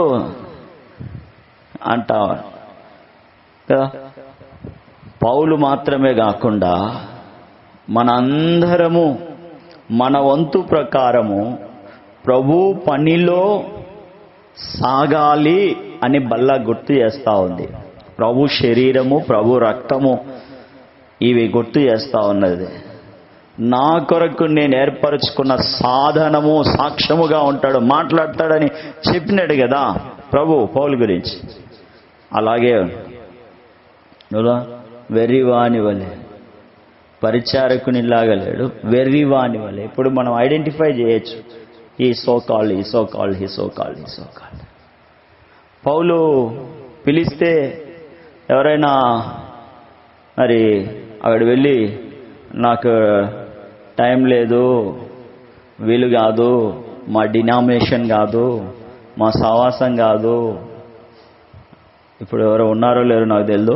అంటావా కదా పౌలు మాత్రమే కాకుండా మనందరము మన వంతు ప్రకారము ప్రభు పనిలో సాగాలి అని బల్ల గుర్తు చేస్తా ఉంది ప్రభు శరీరము ప్రభు రక్తము ఇవి గుర్తు చేస్తా ఉన్నది నా కొరకు నేను ఏర్పరచుకున్న సాధనము సాక్ష్యముగా ఉంటాడు మాట్లాడతాడని చెప్పినాడు కదా ప్రభు పౌలు గురించి అలాగే నువ్వు వెర్రివాని వలె పరిచారకునిలాగా లేడు వెర్రివాని వలె ఇప్పుడు మనం ఐడెంటిఫై చేయొచ్చు ఈ సో కాల్డ్ ఈ సో కాల్డ్ ఈ సో కాల్డ్ ఈ సో కాల్డ్ పౌలు పిలిస్తే ఎవరైనా మరి అక్కడ వెళ్ళి నాకు టైం లేదు వీలు కాదు మా డినామినేషన్ కాదు మా సహవాసం కాదు ఇప్పుడు ఎవరో ఉన్నారో లేరో నాకు తెలియదు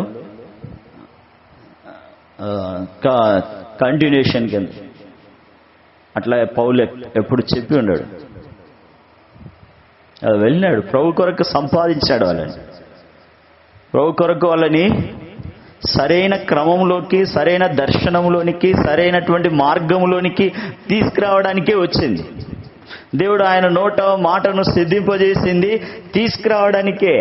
కంటిన్యూషన్ కింద అట్లా పౌలు ఎప్పుడు చెప్పి ఉన్నాడు అది వెళ్ళినాడు ప్రభు కొరకు సంపాదించాడు వాళ్ళని ప్రభు కొరకు వాళ్ళని సరైన క్రమంలోకి సరైన దర్శనంలోనికి సరైనటువంటి మార్గంలోనికి తీసుకురావడానికే వచ్చింది దేవుడు ఆయన నోట మాటను సిద్ధింపజేసింది తీసుకురావడానికే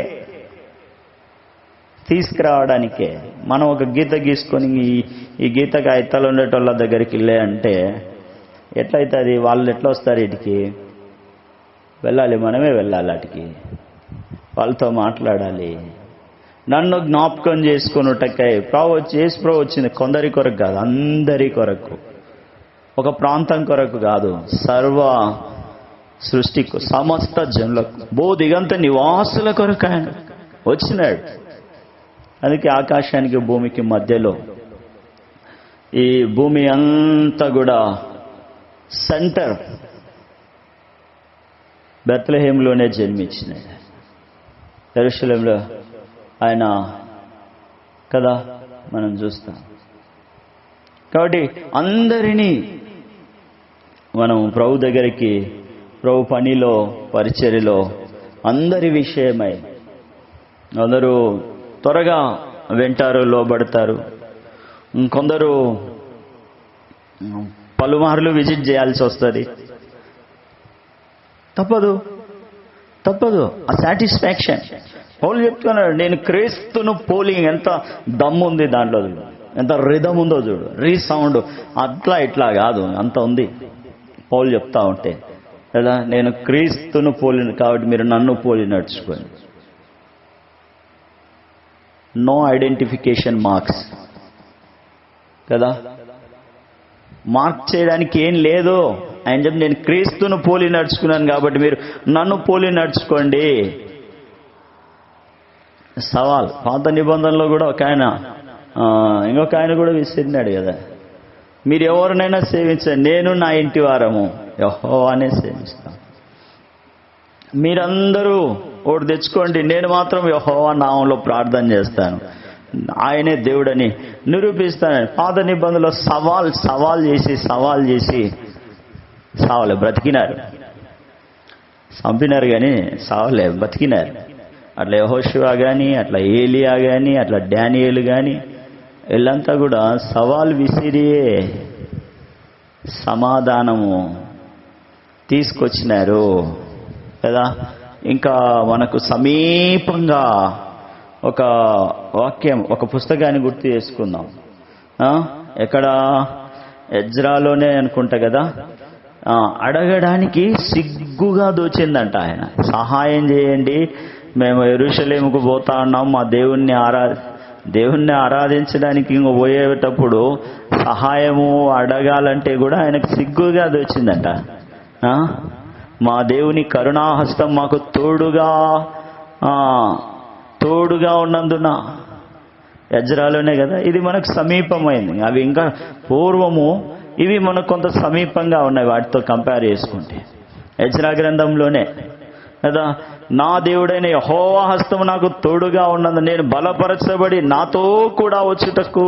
తీసుకురావడానికే మనం ఒక గీత గీసుకొని ఈ ఈ గీత కాగితాలు ఉండేటోళ్ళ దగ్గరికి వెళ్ళే అంటే ఎట్లయితుంది వాళ్ళు ఎట్లా వస్తారు వీటికి వెళ్ళాలి మనమే వెళ్ళాలి వాటికి వాళ్ళతో మాట్లాడాలి నన్ను జ్ఞాపకం చేసుకున్నటకై ప్రభు వచ్చి యేసు ప్రభు వచ్చింది కొందరి కొరకు కాదు అందరి కొరకు ఒక ప్రాంతం కొరకు కాదు సర్వ సృష్టికు సమస్త జనులకు భూ దిగంత నివాసుల కొరకు ఆయన వచ్చినాడు అందుకే ఆకాశానికి భూమికి మధ్యలో ఈ భూమి అంతా కూడా సెంటర్ బెత్లహేంలోనే జన్మించినాడు ఎరుశలంలో ఆయన కదా మనం చూస్తాం కాబట్టి అందరినీ మనం ప్రభు దగ్గరికి ప్రభు పనిలో పరిచర్యలో అందరి విషయమై అందరూ త్వరగా వింటారు లోబడతారు కొందరు పలుమార్లు విజిట్ చేయాల్సి వస్తుంది తప్పదు తప్పదు ఆ సాటిస్ఫాక్షన్ పౌలు చెప్తున్నాడు నేను క్రీస్తును పోలి ఎంత దమ్ము ఉంది దాంట్లో చూడు ఎంత రిధం ఉందో చూడు రీసౌండ్ అట్లా ఇట్లా కాదు అంత ఉంది పౌలు చెప్తా ఉంటే కదా నేను క్రీస్తును పోలిన కాబట్టి మీరు నన్ను పోలి నడుచుకోండి నో ఐడెంటిఫికేషన్ మార్క్స్ కదా మార్క్ చేయడానికి ఏం లేదు ఆయన చెప్పి నేను క్రీస్తును పోలి నడుచుకున్నాను కాబట్టి మీరు నన్ను పోలి నడుచుకోండి సవాల్ పాత నిబంధనలో కూడా ఒక ఆయన ఆ, ఇంకొక ఆయన కూడా విసిరినాడు కదా మీరు ఎవరినైనా సేవించండి నేను నా ఇంటి వారము యహో అనే సేవిస్తాను మీరందరూ ఒకటి తెచ్చుకోండి నేను మాత్రం యహోవా నామంలో ప్రార్థన చేస్తాను ఆయనే దేవుడని నిరూపిస్తాను పాత నిబంధనలో సవాల్ సవాల్ చేసి సవాల్ చేసి సావలే బ్రతికినారు చంపినారు కానీ సావలే బతికినారు అట్లా యహోశివా కానీ అట్లా ఏలియా కానీ అట్లా డానియేలు కానీ వీళ్ళంతా కూడా సవాల్ విసిరియే సమాధానము తీసుకొచ్చినారు కదా ఇంకా మనకు సమీపంగా ఒక వాక్యం ఒక పుస్తకాన్ని గుర్తు చేసుకుందాం ఆ? ఎక్కడ ఎజ్రాలోనే అనుకుంటా కదా ఆ, అడగడానికి సిగ్గుగా దోచిందంట ఆయన సహాయం చేయండి మేము ఎరుషలేముకు పోతా ఉన్నాం మా దేవుణ్ణి ఆరా దేవుణ్ణి ఆరాధించడానికి ఇంక పోయేటప్పుడు సహాయము అడగాలంటే కూడా ఆయనకు సిగ్గుగా దోచిందంట ఆ? మా దేవుని కరుణాహస్తం మాకు తోడుగా ఆ, తోడుగా ఉన్నందున యజ్రాలోనే కదా ఇది మనకు సమీపమైంది అవి ఇంకా పూర్వము ఇవి మనకు కొంత సమీపంగా ఉన్నాయి వాటితో కంపేర్ చేసుకుంటే యజ్రా గ్రంథంలోనే కదా నా దేవుడైన యెహోవా హస్తం నాకు తోడుగా ఉన్నది నేను బలపరచబడి నాతో కూడా వచ్చుటకు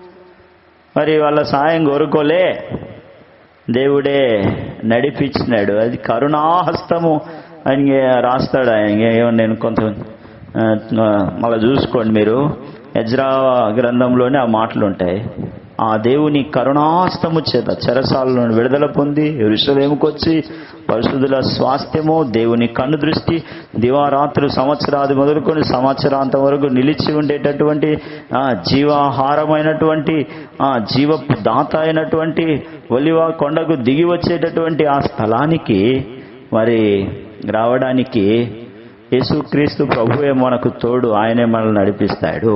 మరి వాళ్ళ సాయం కోరుకోలే దేవుడే నడిపించినాడు అది కరుణాహస్తము అని రాస్తాడు ఆయన ఏమో నేను కొంత ఆ, మళ్ళీ చూసుకోండి మీరు యజ్రా గ్రంథంలోనే ఆ మాటలు ఉంటాయి ఆ దేవుని కరుణాస్తము చేత చెరసాల నుండి విడుదల పొంది ఋషులేముకొచ్చి పరిశుద్ధుల స్వాస్థ్యము దేవుని కన్ను దృష్టి దివారాత్రులు సంవత్సరాది మొదలుకొని సంవత్సరాంతం వరకు నిలిచి ఉండేటటువంటి ఆ జీవాహారమైనటువంటి ఆ జీవపు దాత అయినటువంటి ఒలివ కొండకు దిగి వచ్చేటటువంటి ఆ స్థలానికి మరి రావడానికి యేసుక్రీస్తు ప్రభువే మనకు తోడు ఆయనే మనల్ని నడిపిస్తాడు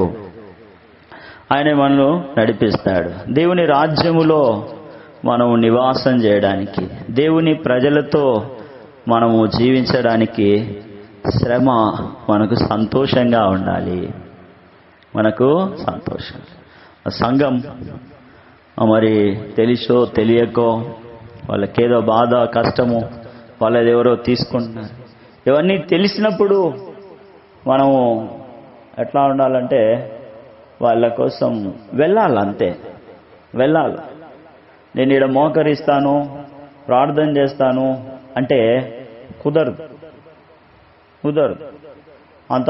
ఆయనే మనల్ని నడిపిస్తాడు దేవుని రాజ్యములో మనము నివాసం చేయడానికి దేవుని ప్రజలతో మనము జీవించడానికి శ్రమ మనకు సంతోషంగా ఉండాలి మనకు సంతోషం ఆ సంఘం ఆ మరి తెలిసో తెలియకో వాళ్ళకేదో బాధ కష్టము వాళ్ళది ఎవరో తీసుకుంటున్నారు ఇవన్నీ తెలిసినప్పుడు మనము ఎట్లా ఉండాలంటే వాళ్ళ కోసం వెళ్ళాలి అంతే వెళ్ళాలి నేను ఇక్కడ మోకరిస్తాను ప్రార్థన చేస్తాను అంటే కుదరదు కుదరదు అంత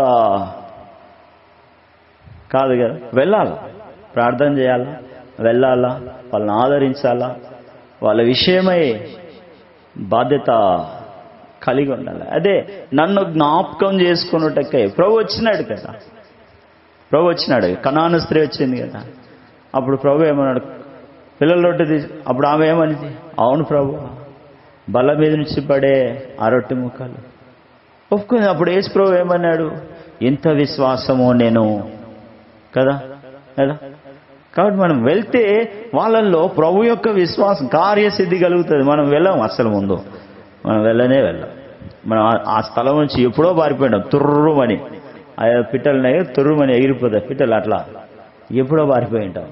కాదు కదా వెళ్ళాలా ప్రార్థన చేయాలా వెళ్ళాలా వాళ్ళని ఆదరించాలా వాళ్ళ విషయమై బాధ్యత కలిగి ఉండాలి అదే నన్ను జ్ఞాపకం చేసుకున్నట్టకే ప్రభు వచ్చినాడు కదా ప్రభు వచ్చినాడు కనాను స్త్రీ వచ్చింది కదా అప్పుడు ప్రభు ఏమన్నాడు పిల్లల రొట్టె తీసి అప్పుడు ఆమె ఏమనింది అవును ప్రభు బల్ల మీద నుంచి పడే ఆ రొట్టె ముక్కలు ఒప్పుకుంది అప్పుడు యేసు ప్రభు ఏమన్నాడు ఇంత విశ్వాసము నేను కదా కదా కాబట్టి మనం వెళ్తే వాళ్ళల్లో ప్రభు యొక్క విశ్వాసం కార్యసిద్ధి కలుగుతుంది మనం వెళ్ళాం అసలు ముందు మనం వెళ్ళనే వెళ్ళాం మనం ఆ- ఆ స్థలం నుంచి ఎప్పుడో పారిపోయినాం తుర్రుమని ఆ పిట్టలున్నాయి తుర్రుమని ఎగిరిపోతాయి పిట్టలు అట్లా ఎప్పుడో పారిపోయి ఉంటాం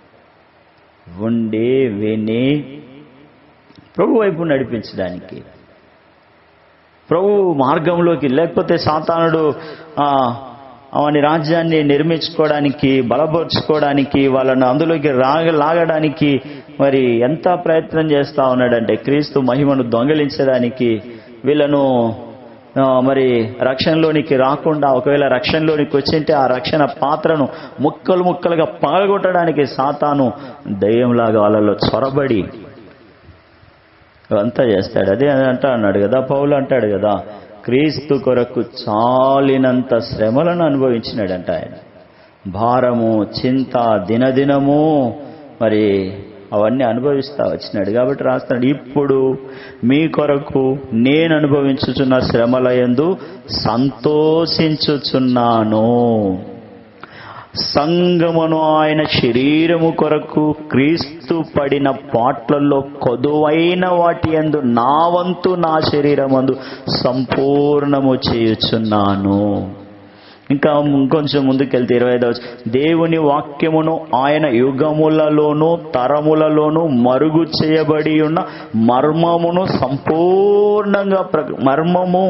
ఉండి విని ప్రభు వైపు నడిపించడానికి ప్రభు మార్గంలోకి లేకపోతే సాతానుడు ఆ, అవని రాజ్యాన్ని నిర్మించుకోవడానికి బలపరుచుకోవడానికి వాళ్ళను అందులోకి రాగ లాగడానికి మరి ఎంత ప్రయత్నం చేస్తా ఉన్నాడంటే క్రీస్తు మహిమను దొంగలించడానికి వీళ్ళను ఆ, మరి రక్షణలోనికి రాకుండా ఒకవేళ రక్షణలోనికి వచ్చింటే ఆ రక్షణ పాత్రను ముక్కలు ముక్కలుగా పగలగొట్టడానికి సాతాను దయ్యంలాగా వాళ్ళలో చొరబడి అంతా చేస్తాడు అదే అంటా అన్నాడు కదా పౌలు అంటాడు కదా క్రీస్తు కొరకు చాలినంత శ్రమలను అనుభవించినాడంట ఆయన భారము చింత దినదినము మరి అవన్నీ అనుభవిస్తా వచ్చినాడు కాబట్టి రాస్తాడు ఇప్పుడు మీ కొరకు నేను అనుభవించుచున్న శ్రమల యందు సంతోషించుచున్నాను సంగమును ఆయన శరీరము కొరకు క్రీస్తు పడిన పాట్లలో కొదువైన వాటి యందు నా వంతు నా శరీరమందు సంపూర్ణము చేయుచున్నాను ఇంకా ఇంకొంచెం ముందుకెళ్తే ఇరవై ఐదవ దేవుని వాక్యమును ఆయన యుగములలోను తరములలోను మరుగు చేయబడి ఉన్న మర్మమును సంపూర్ణంగా ప్ర- మర్మము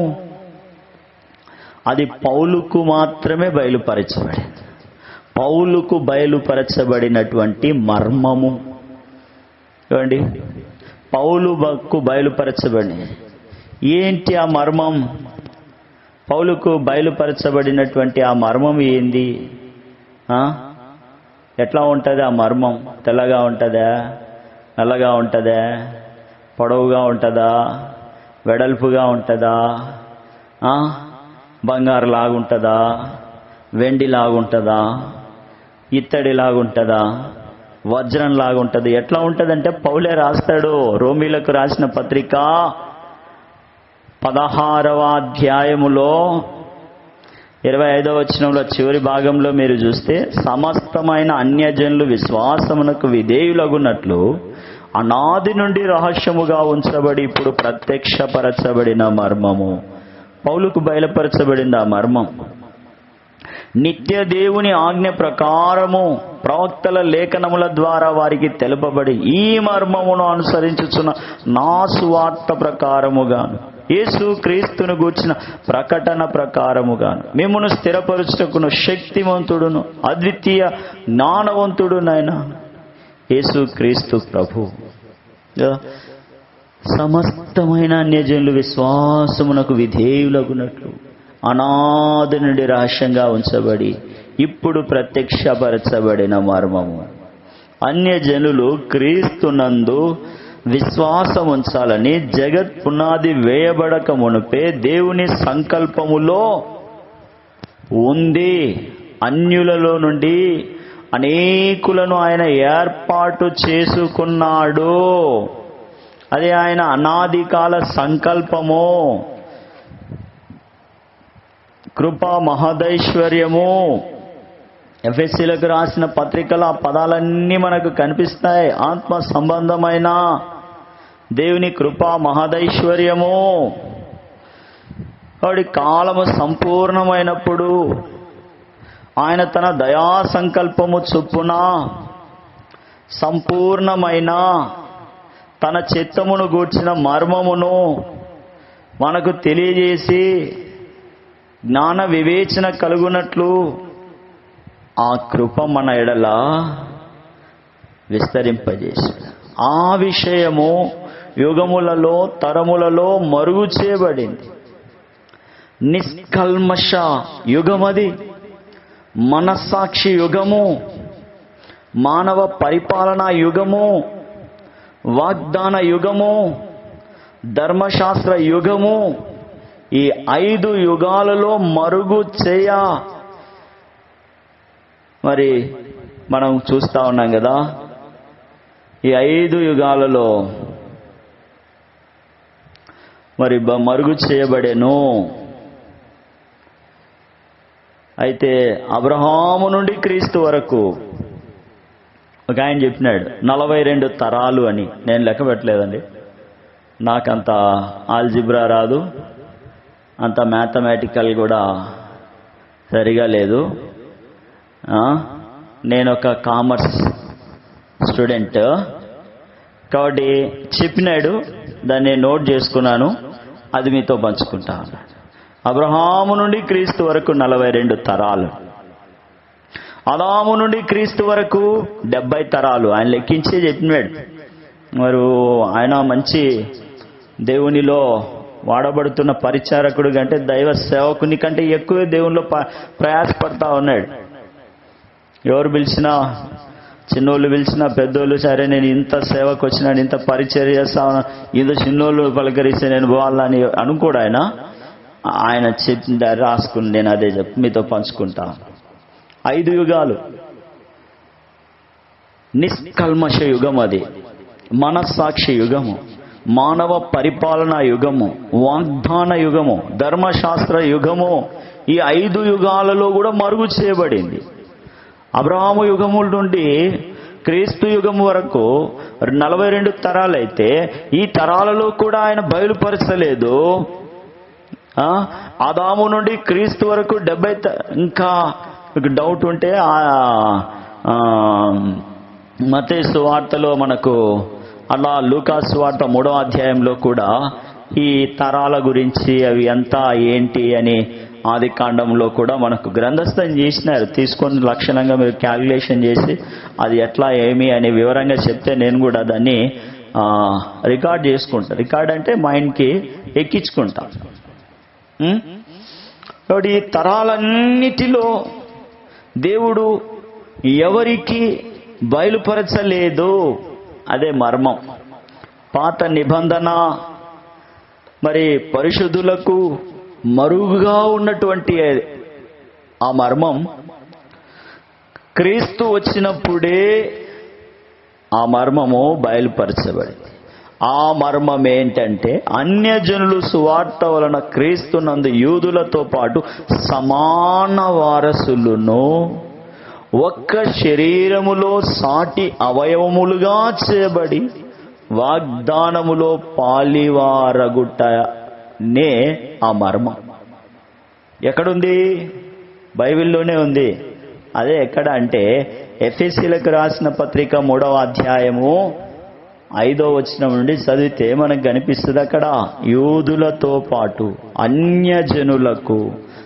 అది పౌలుకు మాత్రమే బయలుపరచబడింది పౌలుకు బయలుపరచబడినటువంటి మర్మము ఏమండి పౌలుకు బయలుపరచబడి ఏంటి ఆ మర్మం పౌలుకు బయలుపరచబడినటువంటి ఆ మర్మం ఏంది ఆ? ఎట్లా ఉంటుంది ఆ మర్మం తెల్లగా ఉంటుందా నల్లగా ఉంటుందా పొడవుగా ఉంటుందా వెడల్పుగా ఉంటుందా ఆ? బంగారు లాగుంటుందా వెండి లాగుంటుందా ఇత్తడి లాగుంటుందా వజ్రం లాగుంటుంది ఎట్లా ఉంటుందంటే పౌలే రాస్తాడు రోమిలకు రాసిన పత్రిక పదహారవ అధ్యాయములో ఇరవై ఐదవ వచనంలో చివరి భాగంలో మీరు చూస్తే సమస్తమైన అన్యజనులు విశ్వాసమునకు విధేయులగున్నట్లు అనాది నుండి రహస్యముగా ఉంచబడి ఇప్పుడు ప్రత్యక్షపరచబడిన మర్మము పౌలుకు బయలుపరచబడింది ఆ మర్మం నిత్య దేవుని ఆజ్ఞ ప్రకారము ప్రవక్తల లేఖనముల ద్వారా వారికి తెలుపబడి ఈ మర్మమును అనుసరించుచున్న నా సువార్త ప్రకారముగాను యేసు క్రీస్తును గూర్చిన ప్రకటన ప్రకారముగాను మిమ్మను స్థిరపరచుటకును శక్తివంతుడును అద్వితీయ జ్ఞానవంతుడునైనా యేసు క్రీస్తు ప్రభు కదా? సమస్తమైన అన్యజనులు విశ్వాసమునకు విధేయులగునట్లు అనాది నుండి రహస్యంగా ఉంచబడి ఇప్పుడు ప్రత్యక్షపరచబడిన మర్మము అన్యజనులు క్రీస్తునందు విశ్వాసం ఉంచాలని జగత్ పునాది వేయబడక మునుపే దేవుని సంకల్పములో ఉంది అన్యులలో నుండి అనేకులను ఆయన ఏర్పాటు చేసుకున్నాడు అది ఆయన అనాది కాల సంకల్పము కృప మహదైశ్వర్యము ఎఫ్ఎస్సీలకు రాసిన పత్రికల ఆ పదాలన్నీ మనకు కనిపిస్తాయి ఆత్మ సంబంధమైన దేవుని కృప మహదైశ్వర్యము వాడి కాలము సంపూర్ణమైనప్పుడు ఆయన తన దయా సంకల్పము చొప్పున సంపూర్ణమైన తన చిత్తమును గూర్చిన మర్మమును మనకు తెలియజేసి జ్ఞాన వివేచన కలుగునట్లు ఆ కృప మన ఎడల విస్తరింపజేశాడు ఆ విషయము యుగములలో తరములలో మరుగు చేయబడింది నిష్కల్మష యుగమది మనస్సాక్షి యుగము మానవ పరిపాలనా యుగము వాగ్దాన యుగము ధర్మశాస్త్ర యుగము ఈ ఐదు యుగాలలో మరుగు చేయ మరి మనం చూస్తా ఉన్నాం కదా ఈ ఐదు యుగాలలో మరి బ- మరుగు చేయబడేను అయితే అబ్రహాము నుండి క్రీస్తు వరకు ఒక ఆయన చెప్పినాడు నలభై రెండు తరాలు అని నేను లెక్క పెట్టలేదండి నాకంత ఆల్జిబ్రా రాదు అంత మ్యాథమెటికల్ కూడా సరిగా లేదు ఆ, నేను ఒక కామర్స్ స్టూడెంట్ కాబట్టి చెప్పినాడు దాన్ని నోట్ చేసుకున్నాను అది మీతో పంచుకుంటా ఉన్నాను అబ్రహాము నుండి క్రీస్తు వరకు నలభై రెండు తరాలు అదాము నుండి క్రీస్తు వరకు డెబ్బై తరాలు ఆయన లెక్కించే చెప్పినాడు మరి ఆయన మంచి దేవునిలో వాడబడుతున్న పరిచారకుడు కంటే దైవ సేవకుని కంటే ఎక్కువ దేవునిలో ప- ప్రయాసపడతా ఉన్నాడు ఎవరు పిలిచినా చిన్నోళ్ళు పిలిచినా పెద్దోళ్ళు సరే నేను ఇంత సేవకు వచ్చినాను ఇంత పరిచయం చేస్తా ఉన్నా ఇంత చిన్నోళ్ళు పలకరిస్తే నేను పోవాలని అనుకోడు ఆయన ఆయన చెప్పిన రాసుకుని నేను అదే చెప్పి మీతో పంచుకుంటా ఐదు యుగాలు నిష్కల్మష యుగం అది మనస్సాక్షి యుగము మానవ పరిపాలన యుగము వాగ్దాన యుగము ధర్మశాస్త్ర యుగము ఈ ఐదు యుగాలలో కూడా మరుగు చేయబడింది అబ్రహాము యుగముల నుండి క్రీస్తు యుగం వరకు నలభై రెండు తరాలైతే ఈ తరాలలో కూడా ఆయన బయలుపరచలేదు ఆ, ఆదాము నుండి క్రీస్తు వరకు డెబ్బై త- ఇంకా మీకు డౌట్ ఉంటే ఆ మతేసు వార్తలో మనకు అలా లూకాసు వార్త మూడో అధ్యాయంలో కూడా ఈ తరాల గురించి అవి ఎంత ఏంటి అని ఆది కాండంలో కూడా మనకు గ్రంథస్థం చేసినారు తీసుకొని లక్షణంగా మీరు క్యాలిక్యులేషన్ చేసి అది ఎట్లా ఏమి అని వివరంగా చెప్తే నేను కూడా దాన్ని ఆ, రికార్డ్ చేసుకుంటా రికార్డ్ అంటే మైండ్కి ఎక్కించుకుంటా ఉం? కాబట్టి ఈ తరాలన్నిటిలో దేవుడు ఎవరికి బయలుపరచలేదు అదే మర్మం పాత నిబంధన మరి పరిశుద్ధులకు మరుగుగా ఉన్నటువంటి ఆ మర్మం క్రీస్తు వచ్చినప్పుడే ఆ మర్మము బయలుపరచబడింది ఆ మర్మం ఏంటంటే అన్యజనులు సువార్త వలన క్రీస్తునందు యూదులతో పాటు సమాన వారసులను ఒక్క శరీరములో సాటి అవయవములుగా చేయబడి వాగ్దానములో పాలివారగుట్టనే ఆ మర్మం ఎక్కడుంది బైబిల్లోనే ఉంది అదే ఎక్కడ అంటే ఎఫ్ఎస్సీలకు రాసిన పత్రిక మూడవ అధ్యాయము ఐదో వచనం నుండి చదివితే మనకు కనిపిస్తుంది అక్కడ యూదులతో పాటు అన్యజనులకు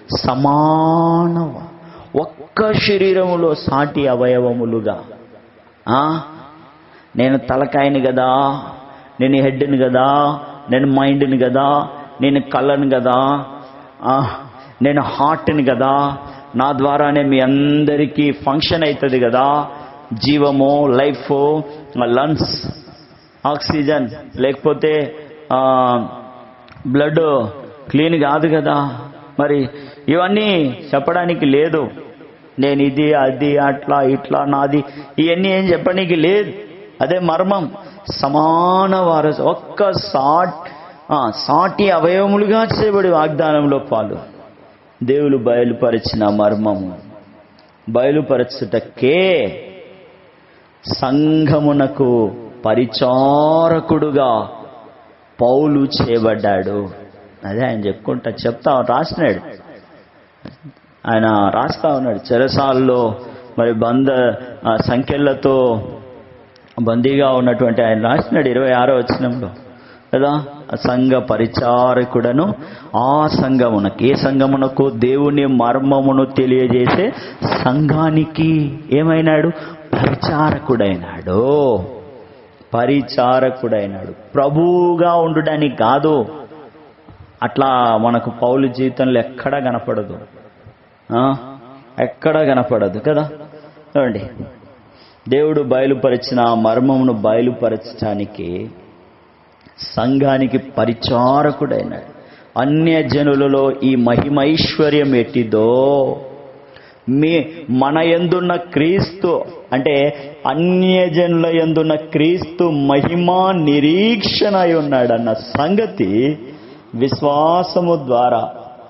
సమాన ఒక్క శరీరములో సాటి అవయవములుగా ఆ నేను తలకాయని కదా నేను హెడ్ని కదా నేను మైండ్ని కదా నేను కళ్ళని కదా ఆ, నేను హార్ట్ని కదా నా ద్వారానే మీ అందరికీ ఫంక్షన్ అవుతుంది కదా జీవము లైఫ్ లంగ్స్ ఆక్సిజన్ లేకపోతే బ్లడ్ క్లీన్ కాదు కదా మరి ఇవన్నీ చెప్పడానికి లేదు నేను ఇది అది అట్లా ఇట్లా నాది ఇవన్నీ ఏం చెప్పడానికి లేదు అదే మర్మం సమాన వారసు ఒక్క సాట్ ఆ, సాటి అవయవములుగా చేయబడి వాగ్దానంలో పాలు దేవుడు బయలుపరిచిన మర్మము బయలుపరచుటకే సంఘమునకు పరిచారకుడుగా పౌలు చేయబడ్డాడు అదే ఆయన చెప్పుకుంటా చెప్తా రాసినాడు ఆయన రాస్తా ఉన్నాడు చెరసాల్లో మరి బంద ఆ సంఖ్యలతో బందీగా ఉన్నటువంటి ఆయన రాసినాడు ఇరవై ఆరో వచనంలో కదా ఆ సంఘ పరిచారకుడను ఆ సంఘమునకు ఏ సంఘమునకు దేవుని మర్మమును తెలియజేసే సంఘానికి ఏమైనాడు పరిచారకుడైనాడు పరిచారకుడైనాడు ప్రభువుగా ఉండడానికి కాదు అట్లా మనకు పౌలు జీవితంలో ఎక్కడా కనపడదు ఆ? ఎక్కడా కనపడదు కదా చూడండి దేవుడు బయలుపరిచిన ఆ మర్మమును బయలుపరచడానికి సంఘానికి పరిచారకుడైనాడు అన్య జనులలో ఈ మహిమైశ్వర్యం ఎట్టిదో మీ మన ఎందున్న క్రీస్తు అంటే అన్యజనుల ఎందున్న క్రీస్తు మహిమా నిరీక్షణ అయి ఉన్నాడన్న సంగతి విశ్వాసము ద్వారా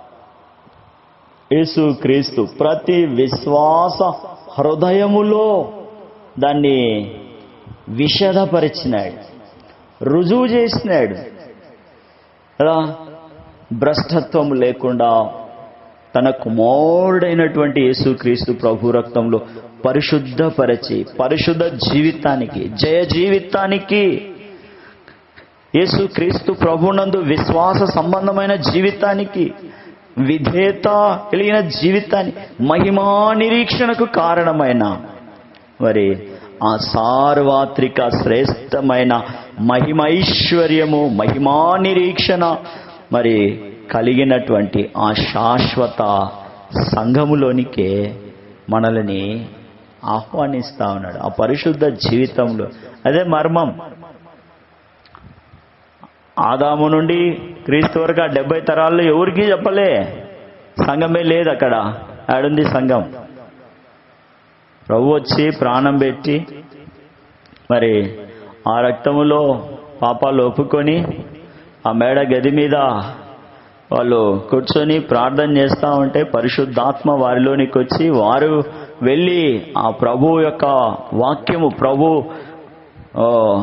యేసు క్రీస్తు ప్రతి విశ్వాస హృదయములో దాన్ని విషదపరిచినాడు రుజువు చేసినాడు ఎలా భ్రష్టత్వం లేకుండా తన కుమారుడైనటువంటి యేసుక్రీస్తు ప్రభు రక్తంలో పరిశుద్ధపరచి పరిశుద్ధ జీవితానికి జయ జీవితానికి యేసుక్రీస్తు ప్రభునందు విశ్వాస సంబంధమైన జీవితానికి విధేయత కలిగిన జీవితాన్ని మహిమా నిరీక్షణకు కారణమైన మరి ఆ సార్వత్రిక శ్రేష్టమైన మహిమైశ్వర్యము మహిమా నిరీక్షణ మరి కలిగినటువంటి ఆ శాశ్వత సంఘములోనికే మనల్ని ఆహ్వానిస్తా ఉన్నాడు ఆ పరిశుద్ధ జీవితంలో అదే మర్మం ఆదాము నుండి క్రీస్తు వరకు ఆ డెబ్బై తరాల్లో ఎవరికీ చెప్పలే సంఘమే లేదు అక్కడ ఆడుంది సంఘం ప్రభు వచ్చి ప్రాణం పెట్టి మరి ఆ రక్తములో పాపాలు ఒప్పుకొని ఆ మేడ గది మీద వాళ్ళు కూర్చొని ప్రార్థన చేస్తూ ఉంటే పరిశుద్ధాత్మ వారిలోనికి వచ్చి వారు వెళ్ళి ఆ ప్రభు యొక్క వాక్యము ప్రభు ఆ,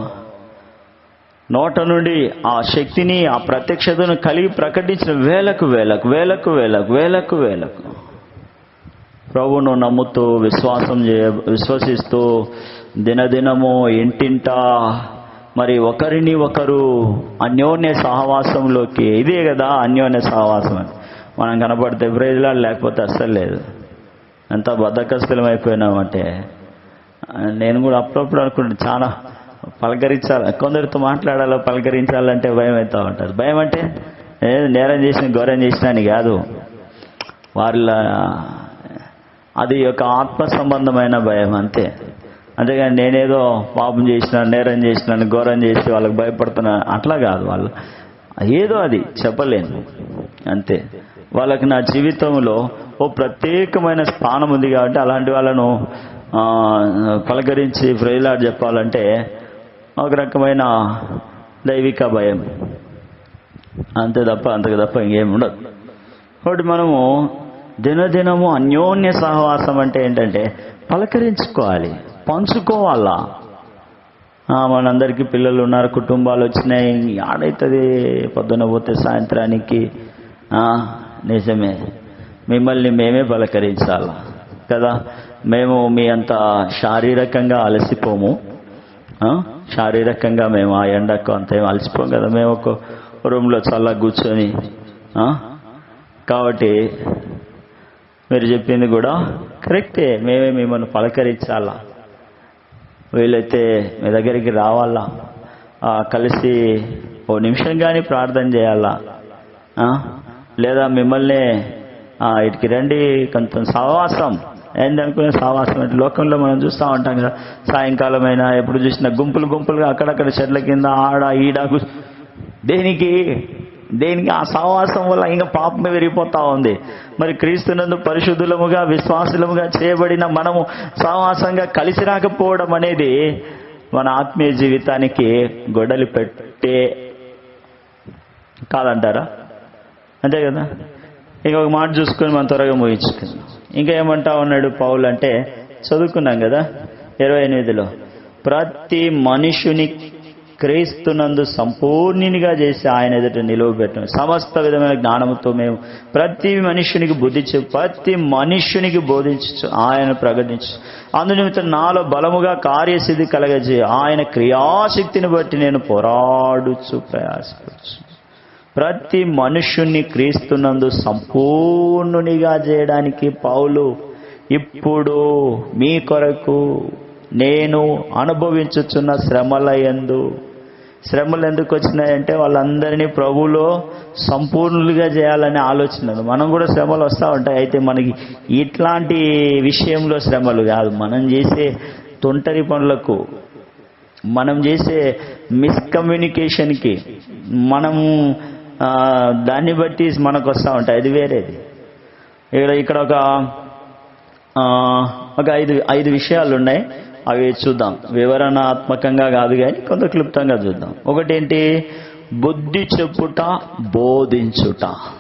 నోట నుండి ఆ శక్తిని ఆ ప్రత్యక్షతను కలిగి ప్రకటించిన వేలకు వేలకు వేలకు వేలకు వేలకు వేలకు ప్రభువును నమ్ముతూ విశ్వాసం చేయ విశ్వసిస్తూ దినదినము ఇంటింటా మరి ఒకరిని ఒకరు అన్యోన్య సహవాసంలోకి ఇదే కదా అన్యోన్య సహవాసం అని మనం కనపడితే బ్రేజ్లా లేకపోతే అస్సలు లేదు ఎంత బద్దకస్తులం అయిపోయినామంటే ఆ, నేను కూడా అప్పుడప్పుడు అనుకుంటాను చాలా పలకరించాలి కొందరితో మాట్లాడాలో పలకరించాలంటే భయం అవుతా ఉంటారు భయం అంటే ఏ నేరం చేసిన ఘోరం చేసిన అని కాదు వాళ్ళ అది ఒక ఆత్మ సంబంధమైన భయం అంతే అంతేగాని నేనేదో పాపం చేసిన నేరం చేసినాను ఘోరం చేసి వాళ్ళకి భయపడుతున్నా అట్లా కాదు వాళ్ళు ఏదో అది చెప్పలేను అంతే వాళ్ళకి నా జీవితంలో ఓ ప్రత్యేకమైన స్థానం ఉంది కాబట్టి అలాంటి వాళ్ళను ఆ, పలకరించి ఫ్రైలాడ్ చెప్పాలంటే ఒక రకమైన దైవిక భయం అంతే తప్ప అంతకు తప్ప ఇంకేం ఉండదు కాబట్టి మనము దినదినము అన్యోన్య సహవాసం అంటే ఏంటంటే పలకరించుకోవాలి పంచుకోవాలా ఆ, మనందరికీ పిల్లలు ఉన్నారు కుటుంబాలు వచ్చినాయి ఆడైతుంది పొద్దున పోతే సాయంత్రానికి ఆ, నిజమే మిమ్మల్ని మేమే పలకరించాల కదా మేము మీ అంత శారీరకంగా అలసిపోము ఆ, శారీరకంగా మేము ఆ ఎండకు అంత ఏం అలసిపోం కదా మేము ఒక రూమ్లో చల్లగా కూర్చొని ఆ, కాబట్టి మీరు చెప్పింది కూడా కరెక్టే మేమే మిమ్మల్ని పలకరించాలా వీలైతే మీ దగ్గరికి రావాలా ఆ, కలిసి ఓ నిమిషం కానీ ప్రార్థన చేయాలా ఆ? లేదా మిమ్మల్ని ఆ, ఇటుకి రండి కొంత సహవాసం ఏందనుకునే సహవాసం అంటే లోకంలో మనం చూస్తూ ఉంటాం కదా సాయంకాలం అయినా ఎప్పుడు చూసినా గుంపులు గుంపులుగా అక్కడక్కడ చెట్ల కింద ఆడ ఈడ గు- దేనికి దేనికి ఆ సహవాసం వల్ల ఇంకా పాపమే పెరిగిపోతా ఉంది మరి క్రీస్తునందు పరిశుద్ధులముగా విశ్వాసులముగా చేయబడిన మనము సహవాసంగా కలిసి రాకపోవడం అనేది మన ఆత్మీయ జీవితానికి గొడవలు పెట్టే కాదంటారా అంతే కదా ఇంకొక మాట చూసుకొని మనం త్వరగా ముగించుకుందాం ఇంకా ఏమంటా ఉన్నాడు పౌలు అంటే చదువుకున్నాం కదా ఇరవై ఎనిమిదిలో ప్రతి మనుషుని క్రీస్తునందు సంపూర్ణినిగా చేసి ఆయన ఎదుట నిలువబెట్టడం సమస్త విధమైన జ్ఞానముతో మేము ప్రతి మనుష్యునికి బుద్ధి చెప్పు ప్రతి మనుష్యునికి బోధించు ఆయన ప్రకటించు అందునిమిత్తం నాలో బలముగా కార్యసిద్ధి కలగజే ఆయన క్రియాశక్తిని బట్టి నేను పోరాడుచు ప్రయాసపడుచు ప్రతి మనుష్యుణ్ణి క్రీస్తునందు సంపూర్ణునిగా చేయడానికి పౌలు ఇప్పుడు మీ కొరకు నేను అనుభవించుచున్న శ్రమల యందు శ్రమలు ఎందుకు వచ్చినాయంటే వాళ్ళందరినీ ప్రభువులో సంపూర్ణులుగా చేయాలనే ఆలోచన ఉంది. మనం కూడా శ్రమలు వస్తూ ఉంటాయి అయితే మనకి ఇట్లాంటి విషయంలో శ్రమలు కాదు మనం చేసే తొంటరి పనులకు మనం చేసే మిస్కమ్యూనికేషన్కి మనం ఆ, దాన్ని బట్టి మనకు వస్తూ ఉంటాయి అది వేరేది ఇక్కడ ఇక్కడ ఒక ఆ, ఒక ఐదు ఐదు విషయాలు ఉన్నాయి అవి చూద్దాం వివరణాత్మకంగా కాదు కానీ కొంత క్లుప్తంగా చూద్దాం ఒకటేంటి బుద్ధి చెప్పుట బోధించుట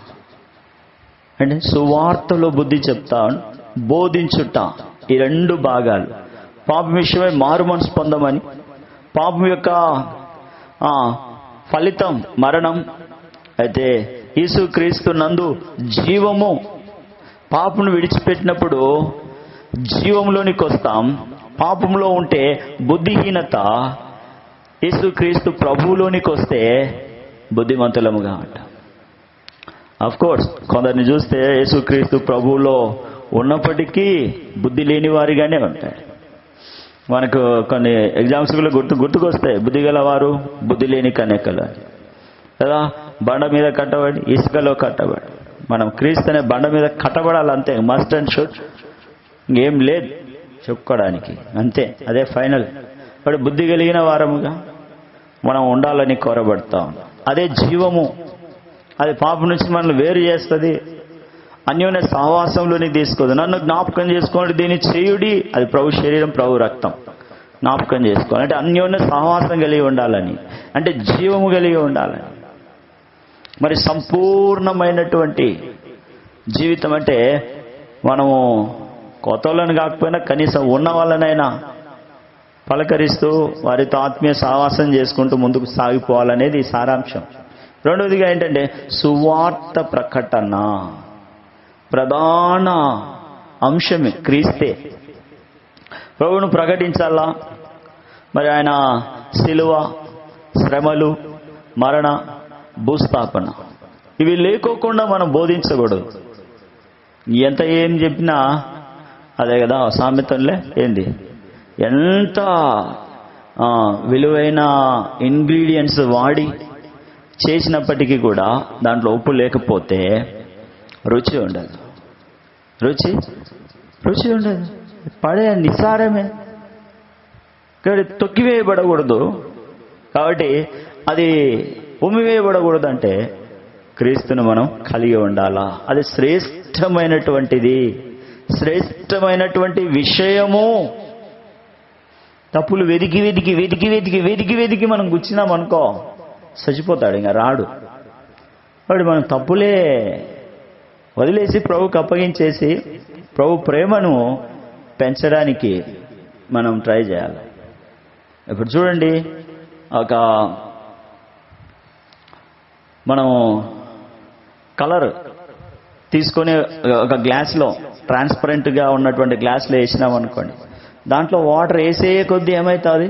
అంటే సువార్తలో బుద్ధి చెప్తా బోధించుట ఈ రెండు భాగాలు పాపం విషయమై మారు మనసు పొందమని పాపం యొక్క ఆ, ఫలితం మరణం అయితే యేసుక్రీస్తు నందు జీవము పాపను విడిచిపెట్టినప్పుడు జీవంలోనికి వస్తాం పాపంలో ఉంటే బుద్ధిహీనత యేసుక్రీస్తు ప్రభువులోనికి వస్తే బుద్ధిమంతులముగా అంటాం అఫ్ కోర్స్ కొందరిని చూస్తే యేసుక్రీస్తు ప్రభువులో ఉన్నప్పటికీ బుద్ధి లేని వారిగానే ఉంటారు మనకు కొన్ని ఎగ్జామ్స్ కూడా గుర్తు గుర్తుకొస్తాయి బుద్ధి గలవారు బుద్ధి లేని కన్యకలు అని. కదా బండ మీద కట్టబడి ఇసుకలో కట్టబడి మనం క్రీస్తు అనే బండ మీద కట్టబడాలి అంతే మస్ట్ అండ్ షుడ్ ఇంకేం లేదు చెప్పుకోవడానికి అంతే అదే ఫైనల్ ఇప్పుడు బుద్ధి కలిగిన వారముగా మనం ఉండాలని కోరబడతా ఉన్నాం అదే జీవము అది పాపం నుంచి మనల్ని వేరు చేస్తుంది అన్యోన్య సహవాసంలోని తీసుకోదు నన్ను జ్ఞాపకం చేసుకోండి దీన్ని చేయుడి అది ప్రభు శరీరం ప్రభు రక్తం జ్ఞాపకం చేసుకోవాలి అంటే అన్యోన్య సహవాసం కలిగి ఉండాలని అంటే జీవము కలిగి ఉండాలని మరి సంపూర్ణమైనటువంటి జీవితం అంటే మనము కొత్త వాళ్ళని కాకపోయినా కనీసం ఉన్న వాళ్ళనైనా పలకరిస్తూ వారితో ఆత్మీయ సహవాసం చేసుకుంటూ ముందుకు సాగిపోవాలనేది ఈ సారాంశం రెండవదిగా ఏంటంటే సువార్త ప్రకటన ప్రధాన అంశమే క్రీస్తే ప్రభువును ప్రకటించాలా మరి ఆయన శిలువ శ్రమలు మరణ భూస్థాపన ఇవి లేకోకుండా మనం బోధించకూడదు ఎంత ఏం చెప్పినా అదే కదా సామెతంలే ఏంది ఎంత ఆ, విలువైన ఇంగ్రీడియంట్స్ వాడి చేసినప్పటికీ కూడా దాంట్లో ఉప్పు లేకపోతే రుచి ఉండదు రుచి రుచి ఉండదు పడే నిస్సారమే కాబట్టి తొక్కివేయబడకూడదు కాబట్టి అది ఉమ్మివేయబడకూడదు అంటే క్రీస్తును మనం కలిగి ఉండాలా అది శ్రేష్టమైనటువంటిది శ్రేష్టమైనటువంటి విషయము తప్పులు వెతికి వెతికి వెతికి వెతికి వెతికి వెతికి మనం గుచ్చినాం అనుకో చచ్చిపోతాడు ఇంకా రాడు వాడు మనం తప్పులే వదిలేసి ప్రభుకి అప్పగించేసి ప్రభు ప్రేమను పెంచడానికి మనం ట్రై చేయాలి ఇప్పుడు చూడండి ఒక మనం కలర్ తీసుకొని ఒక గ్లాస్లో ట్రాన్స్పరెంట్గా ఉన్నటువంటి గ్లాస్లో వేసినాం అనుకోండి దాంట్లో వాటర్ వేసే కొద్దీ ఏమవుతుంది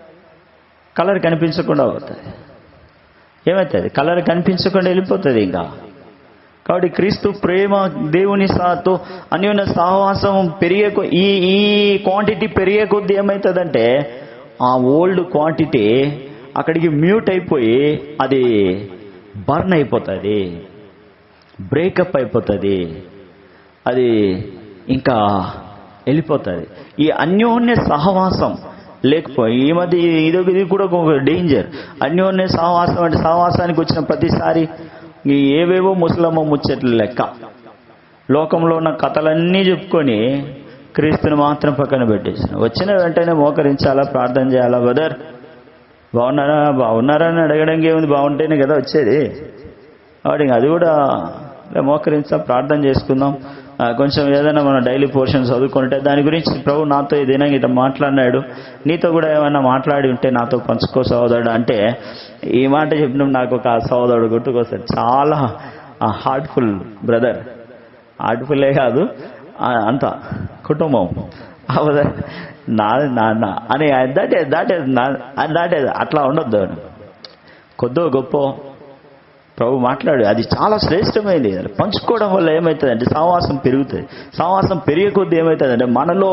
కలర్ కనిపించకుండా అవుతుంది ఏమవుతుంది కలర్ కనిపించకుండా వెళ్ళిపోతుంది ఇంకా కాబట్టి క్రీస్తు ప్రేమ దేవుని సాతో అన్యోన్య సహవాసం పెరిగే కొ- ఈ ఈ క్వాంటిటీ పెరిగే కొద్దీ ఏమవుతుందంటే ఆ ఓల్డ్ క్వాంటిటీ అక్కడికి మ్యూట్ అయిపోయి అది బర్న్ అయిపోతుంది బ్రేకప్ అయిపోతుంది అది ఇంకా వెళ్ళిపోతుంది ఈ అన్యోన్య సహవాసం లేకపోయి ఈ మధ్య ఇది ఇది కూడా ఒక డేంజర్ అన్యోన్య సహవాసం అంటే సహవాసానికి వచ్చిన ప్రతిసారి ఈ ఏవేవో ముసలమ్మ ముచ్చట్లు లెక్క లోకంలో ఉన్న కథలన్నీ చెప్పుకొని క్రీస్తుని మాత్రం పక్కన పెట్టేసిన వచ్చిన వెంటనే మోకరించాలా ప్రార్థన చేయాలా బ్రదర్ బాగున్నారా బాగున్నారా అని అడగడానికి ఏముంది బాగుంటేనే కదా వచ్చేది కాబట్టి ఇంక అది కూడా లే, మోకరించాం ప్రార్థన చేసుకుందాం ఆ, కొంచెం ఏదైనా మనం డైలీ పోర్షన్ చదువుకుంటే దాని గురించి ప్రభు నాతో ఏదైనా ఇట్లా మాట్లాడినాడు నీతో కూడా ఏమైనా మాట్లాడి ఉంటే నాతో పంచుకో సోదరుడు అంటే ఈ మాట చెప్పినప్పుడు నాకు ఒక సోదరుడు గుర్తుకొస్తాడు చాలా హార్ట్ఫుల్ బ్రదర్ హార్ట్ఫుల్లే కాదు ఆ, అంత కుటుంబం అవద నాది నాన్న అని దట్ దట్ దట్ అట్లా ఉండొద్దు కొద్దో గొప్ప ప్రభు మాట్లాడు అది చాలా శ్రేష్టమైనది అది పంచుకోవడం వల్ల ఏమవుతుందంటే సహవాసం పెరుగుతుంది సహవాసం పెరిగే కొద్దీ ఏమవుతుందంటే మనలో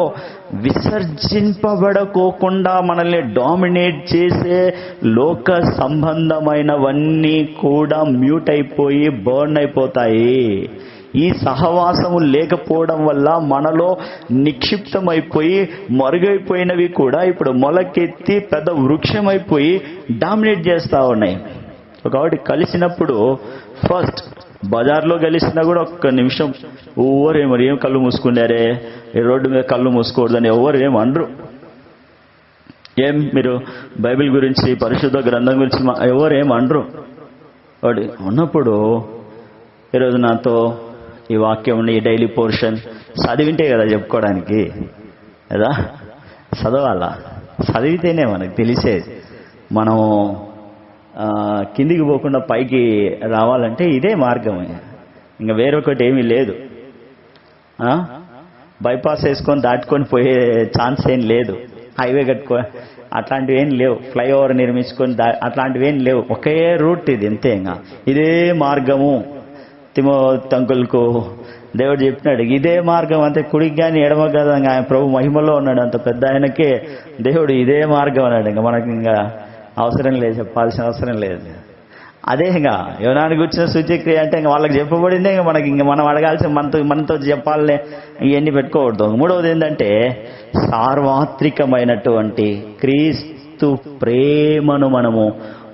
విసర్జింపబడకోకుండా మనల్ని డామినేట్ చేసే లోక సంబంధమైనవన్నీ కూడా మ్యూట్ అయిపోయి బర్న్ అయిపోతాయి ఈ సహవాసము లేకపోవడం వల్ల మనలో నిక్షిప్తమైపోయి మరుగైపోయినవి కూడా ఇప్పుడు మొలకెత్తి పెద్ద వృక్షమైపోయి డామినేట్ చేస్తూ ఉన్నాయి కాబట్టి కలిసినప్పుడు ఫస్ట్ బజార్లో కలిసినా కూడా ఒక్క నిమిషం ఎవరు మరి ఏం కళ్ళు మూసుకున్నారే ఈ రోడ్డు మీద కళ్ళు మూసుకోకూడదని ఎవరు ఏం అనరు ఏం మీరు బైబిల్ గురించి పరిశుద్ధ గ్రంథం గురించి మా- ఎవరు ఏం అనరు వాడు ఉన్నప్పుడు ఈరోజు నాతో ఈ వాక్యం ఈ డైలీ పోర్షన్ చదివింటే కదా చెప్పుకోవడానికి కదా చదవాలా చదివితేనే మనకు తెలిసేది మనం ఆ, కిందికి పోకుండా పైకి రావాలంటే ఇదే మార్గం ఇంకా వేరొకటి ఏమీ లేదు ఆ? బైపాస్ వేసుకొని దాటుకొని పోయే ఛాన్స్ ఏం లేదు హైవే కట్టుకో అట్లాంటివి ఏం లేవు ఫ్లైఓవర్ నిర్మించుకొని దా అట్లాంటివి ఏం లేవు ఒకే రూట్ ఇది అంతే ఇంకా ఇదే మార్గము తిమో తంకులకు దేవుడు చెప్పినాడు ఇదే మార్గం అంతే కుడికి కానీ ఎడమ కదా ఇంకా ఆయన ప్రభు మహిమలో ఉన్నాడు అంత పెద్ద ఆయనకే దేవుడు ఇదే మార్గం అన్నాడు ఇంకా మనకి ఇంకా అవసరం లేదు చెప్పాల్సిన అవసరం లేదు అదే ఇంకా యోనానికి వచ్చిన సూచ్యక్రియ అంటే ఇంకా వాళ్ళకి చెప్పబడిందే ఇంకా మనకి ఇంకా మనం అడగాల్సిన మనతో మనతో చెప్పాలనే ఇవన్నీ పెట్టుకోకూడదు మూడవది ఏంటంటే సార్వత్రికమైనటువంటి క్రీస్తు ప్రేమను మనము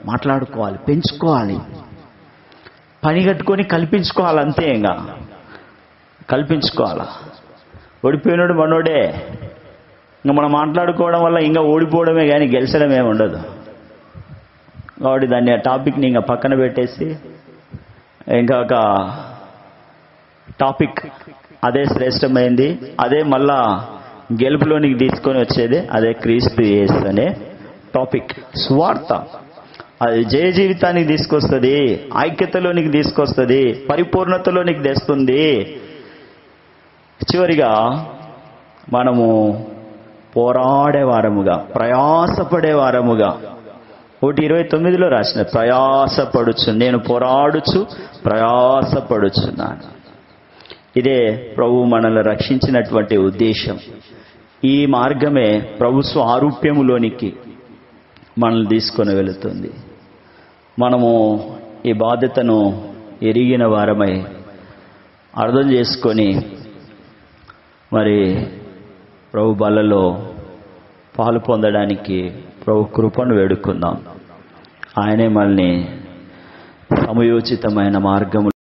మాట్లాడుకోవాలి పెంచుకోవాలి పని కట్టుకొని కల్పించుకోవాలి అంతే ఇంకా కల్పించుకోవాలా ఓడిపోయినాడు మనోడే ఇంకా మనం మాట్లాడుకోవడం వల్ల ఇంకా ఓడిపోవడమే కానీ గెలిచడం ఏమి ఉండదు కాబట్టి దాన్ని ఆ టాపిక్ని ఇంకా పక్కన పెట్టేసి ఇంకా ఒక టాపిక్ అదే శ్రేష్టమైంది అదే మళ్ళా గెలుపులోనికి తీసుకొని వచ్చేది అదే క్రీస్తు యేసు అనే టాపిక్ స్వార్థ అది జయ జీవితానికి తీసుకొస్తుంది ఐక్యతలోనికి తీసుకొస్తుంది పరిపూర్ణతలోనికి తెస్తుంది చివరిగా మనము పోరాడే వారముగా ప్రయాసపడే వారముగా ఒకటి ఇరవై తొమ్మిదిలో రాసిన ప్రయాసపడుచు నేను పోరాడుచు ప్రయాసపడుచున్నాను ఇదే ప్రభు మనల్ని రక్షించినటువంటి ఉద్దేశం ఈ మార్గమే ప్రభు స్వారూప్యములోనికి మనల్ని తీసుకొని వెళుతుంది మనము ఈ బాధ్యతను ఎరిగిన వారమై అర్థం చేసుకొని మరి ప్రభు బలలో పాలు పొందడానికి ప్రభు కృపను వేడుకుందాం ఆయనే మనల్ని సమయోచితమైన మార్గము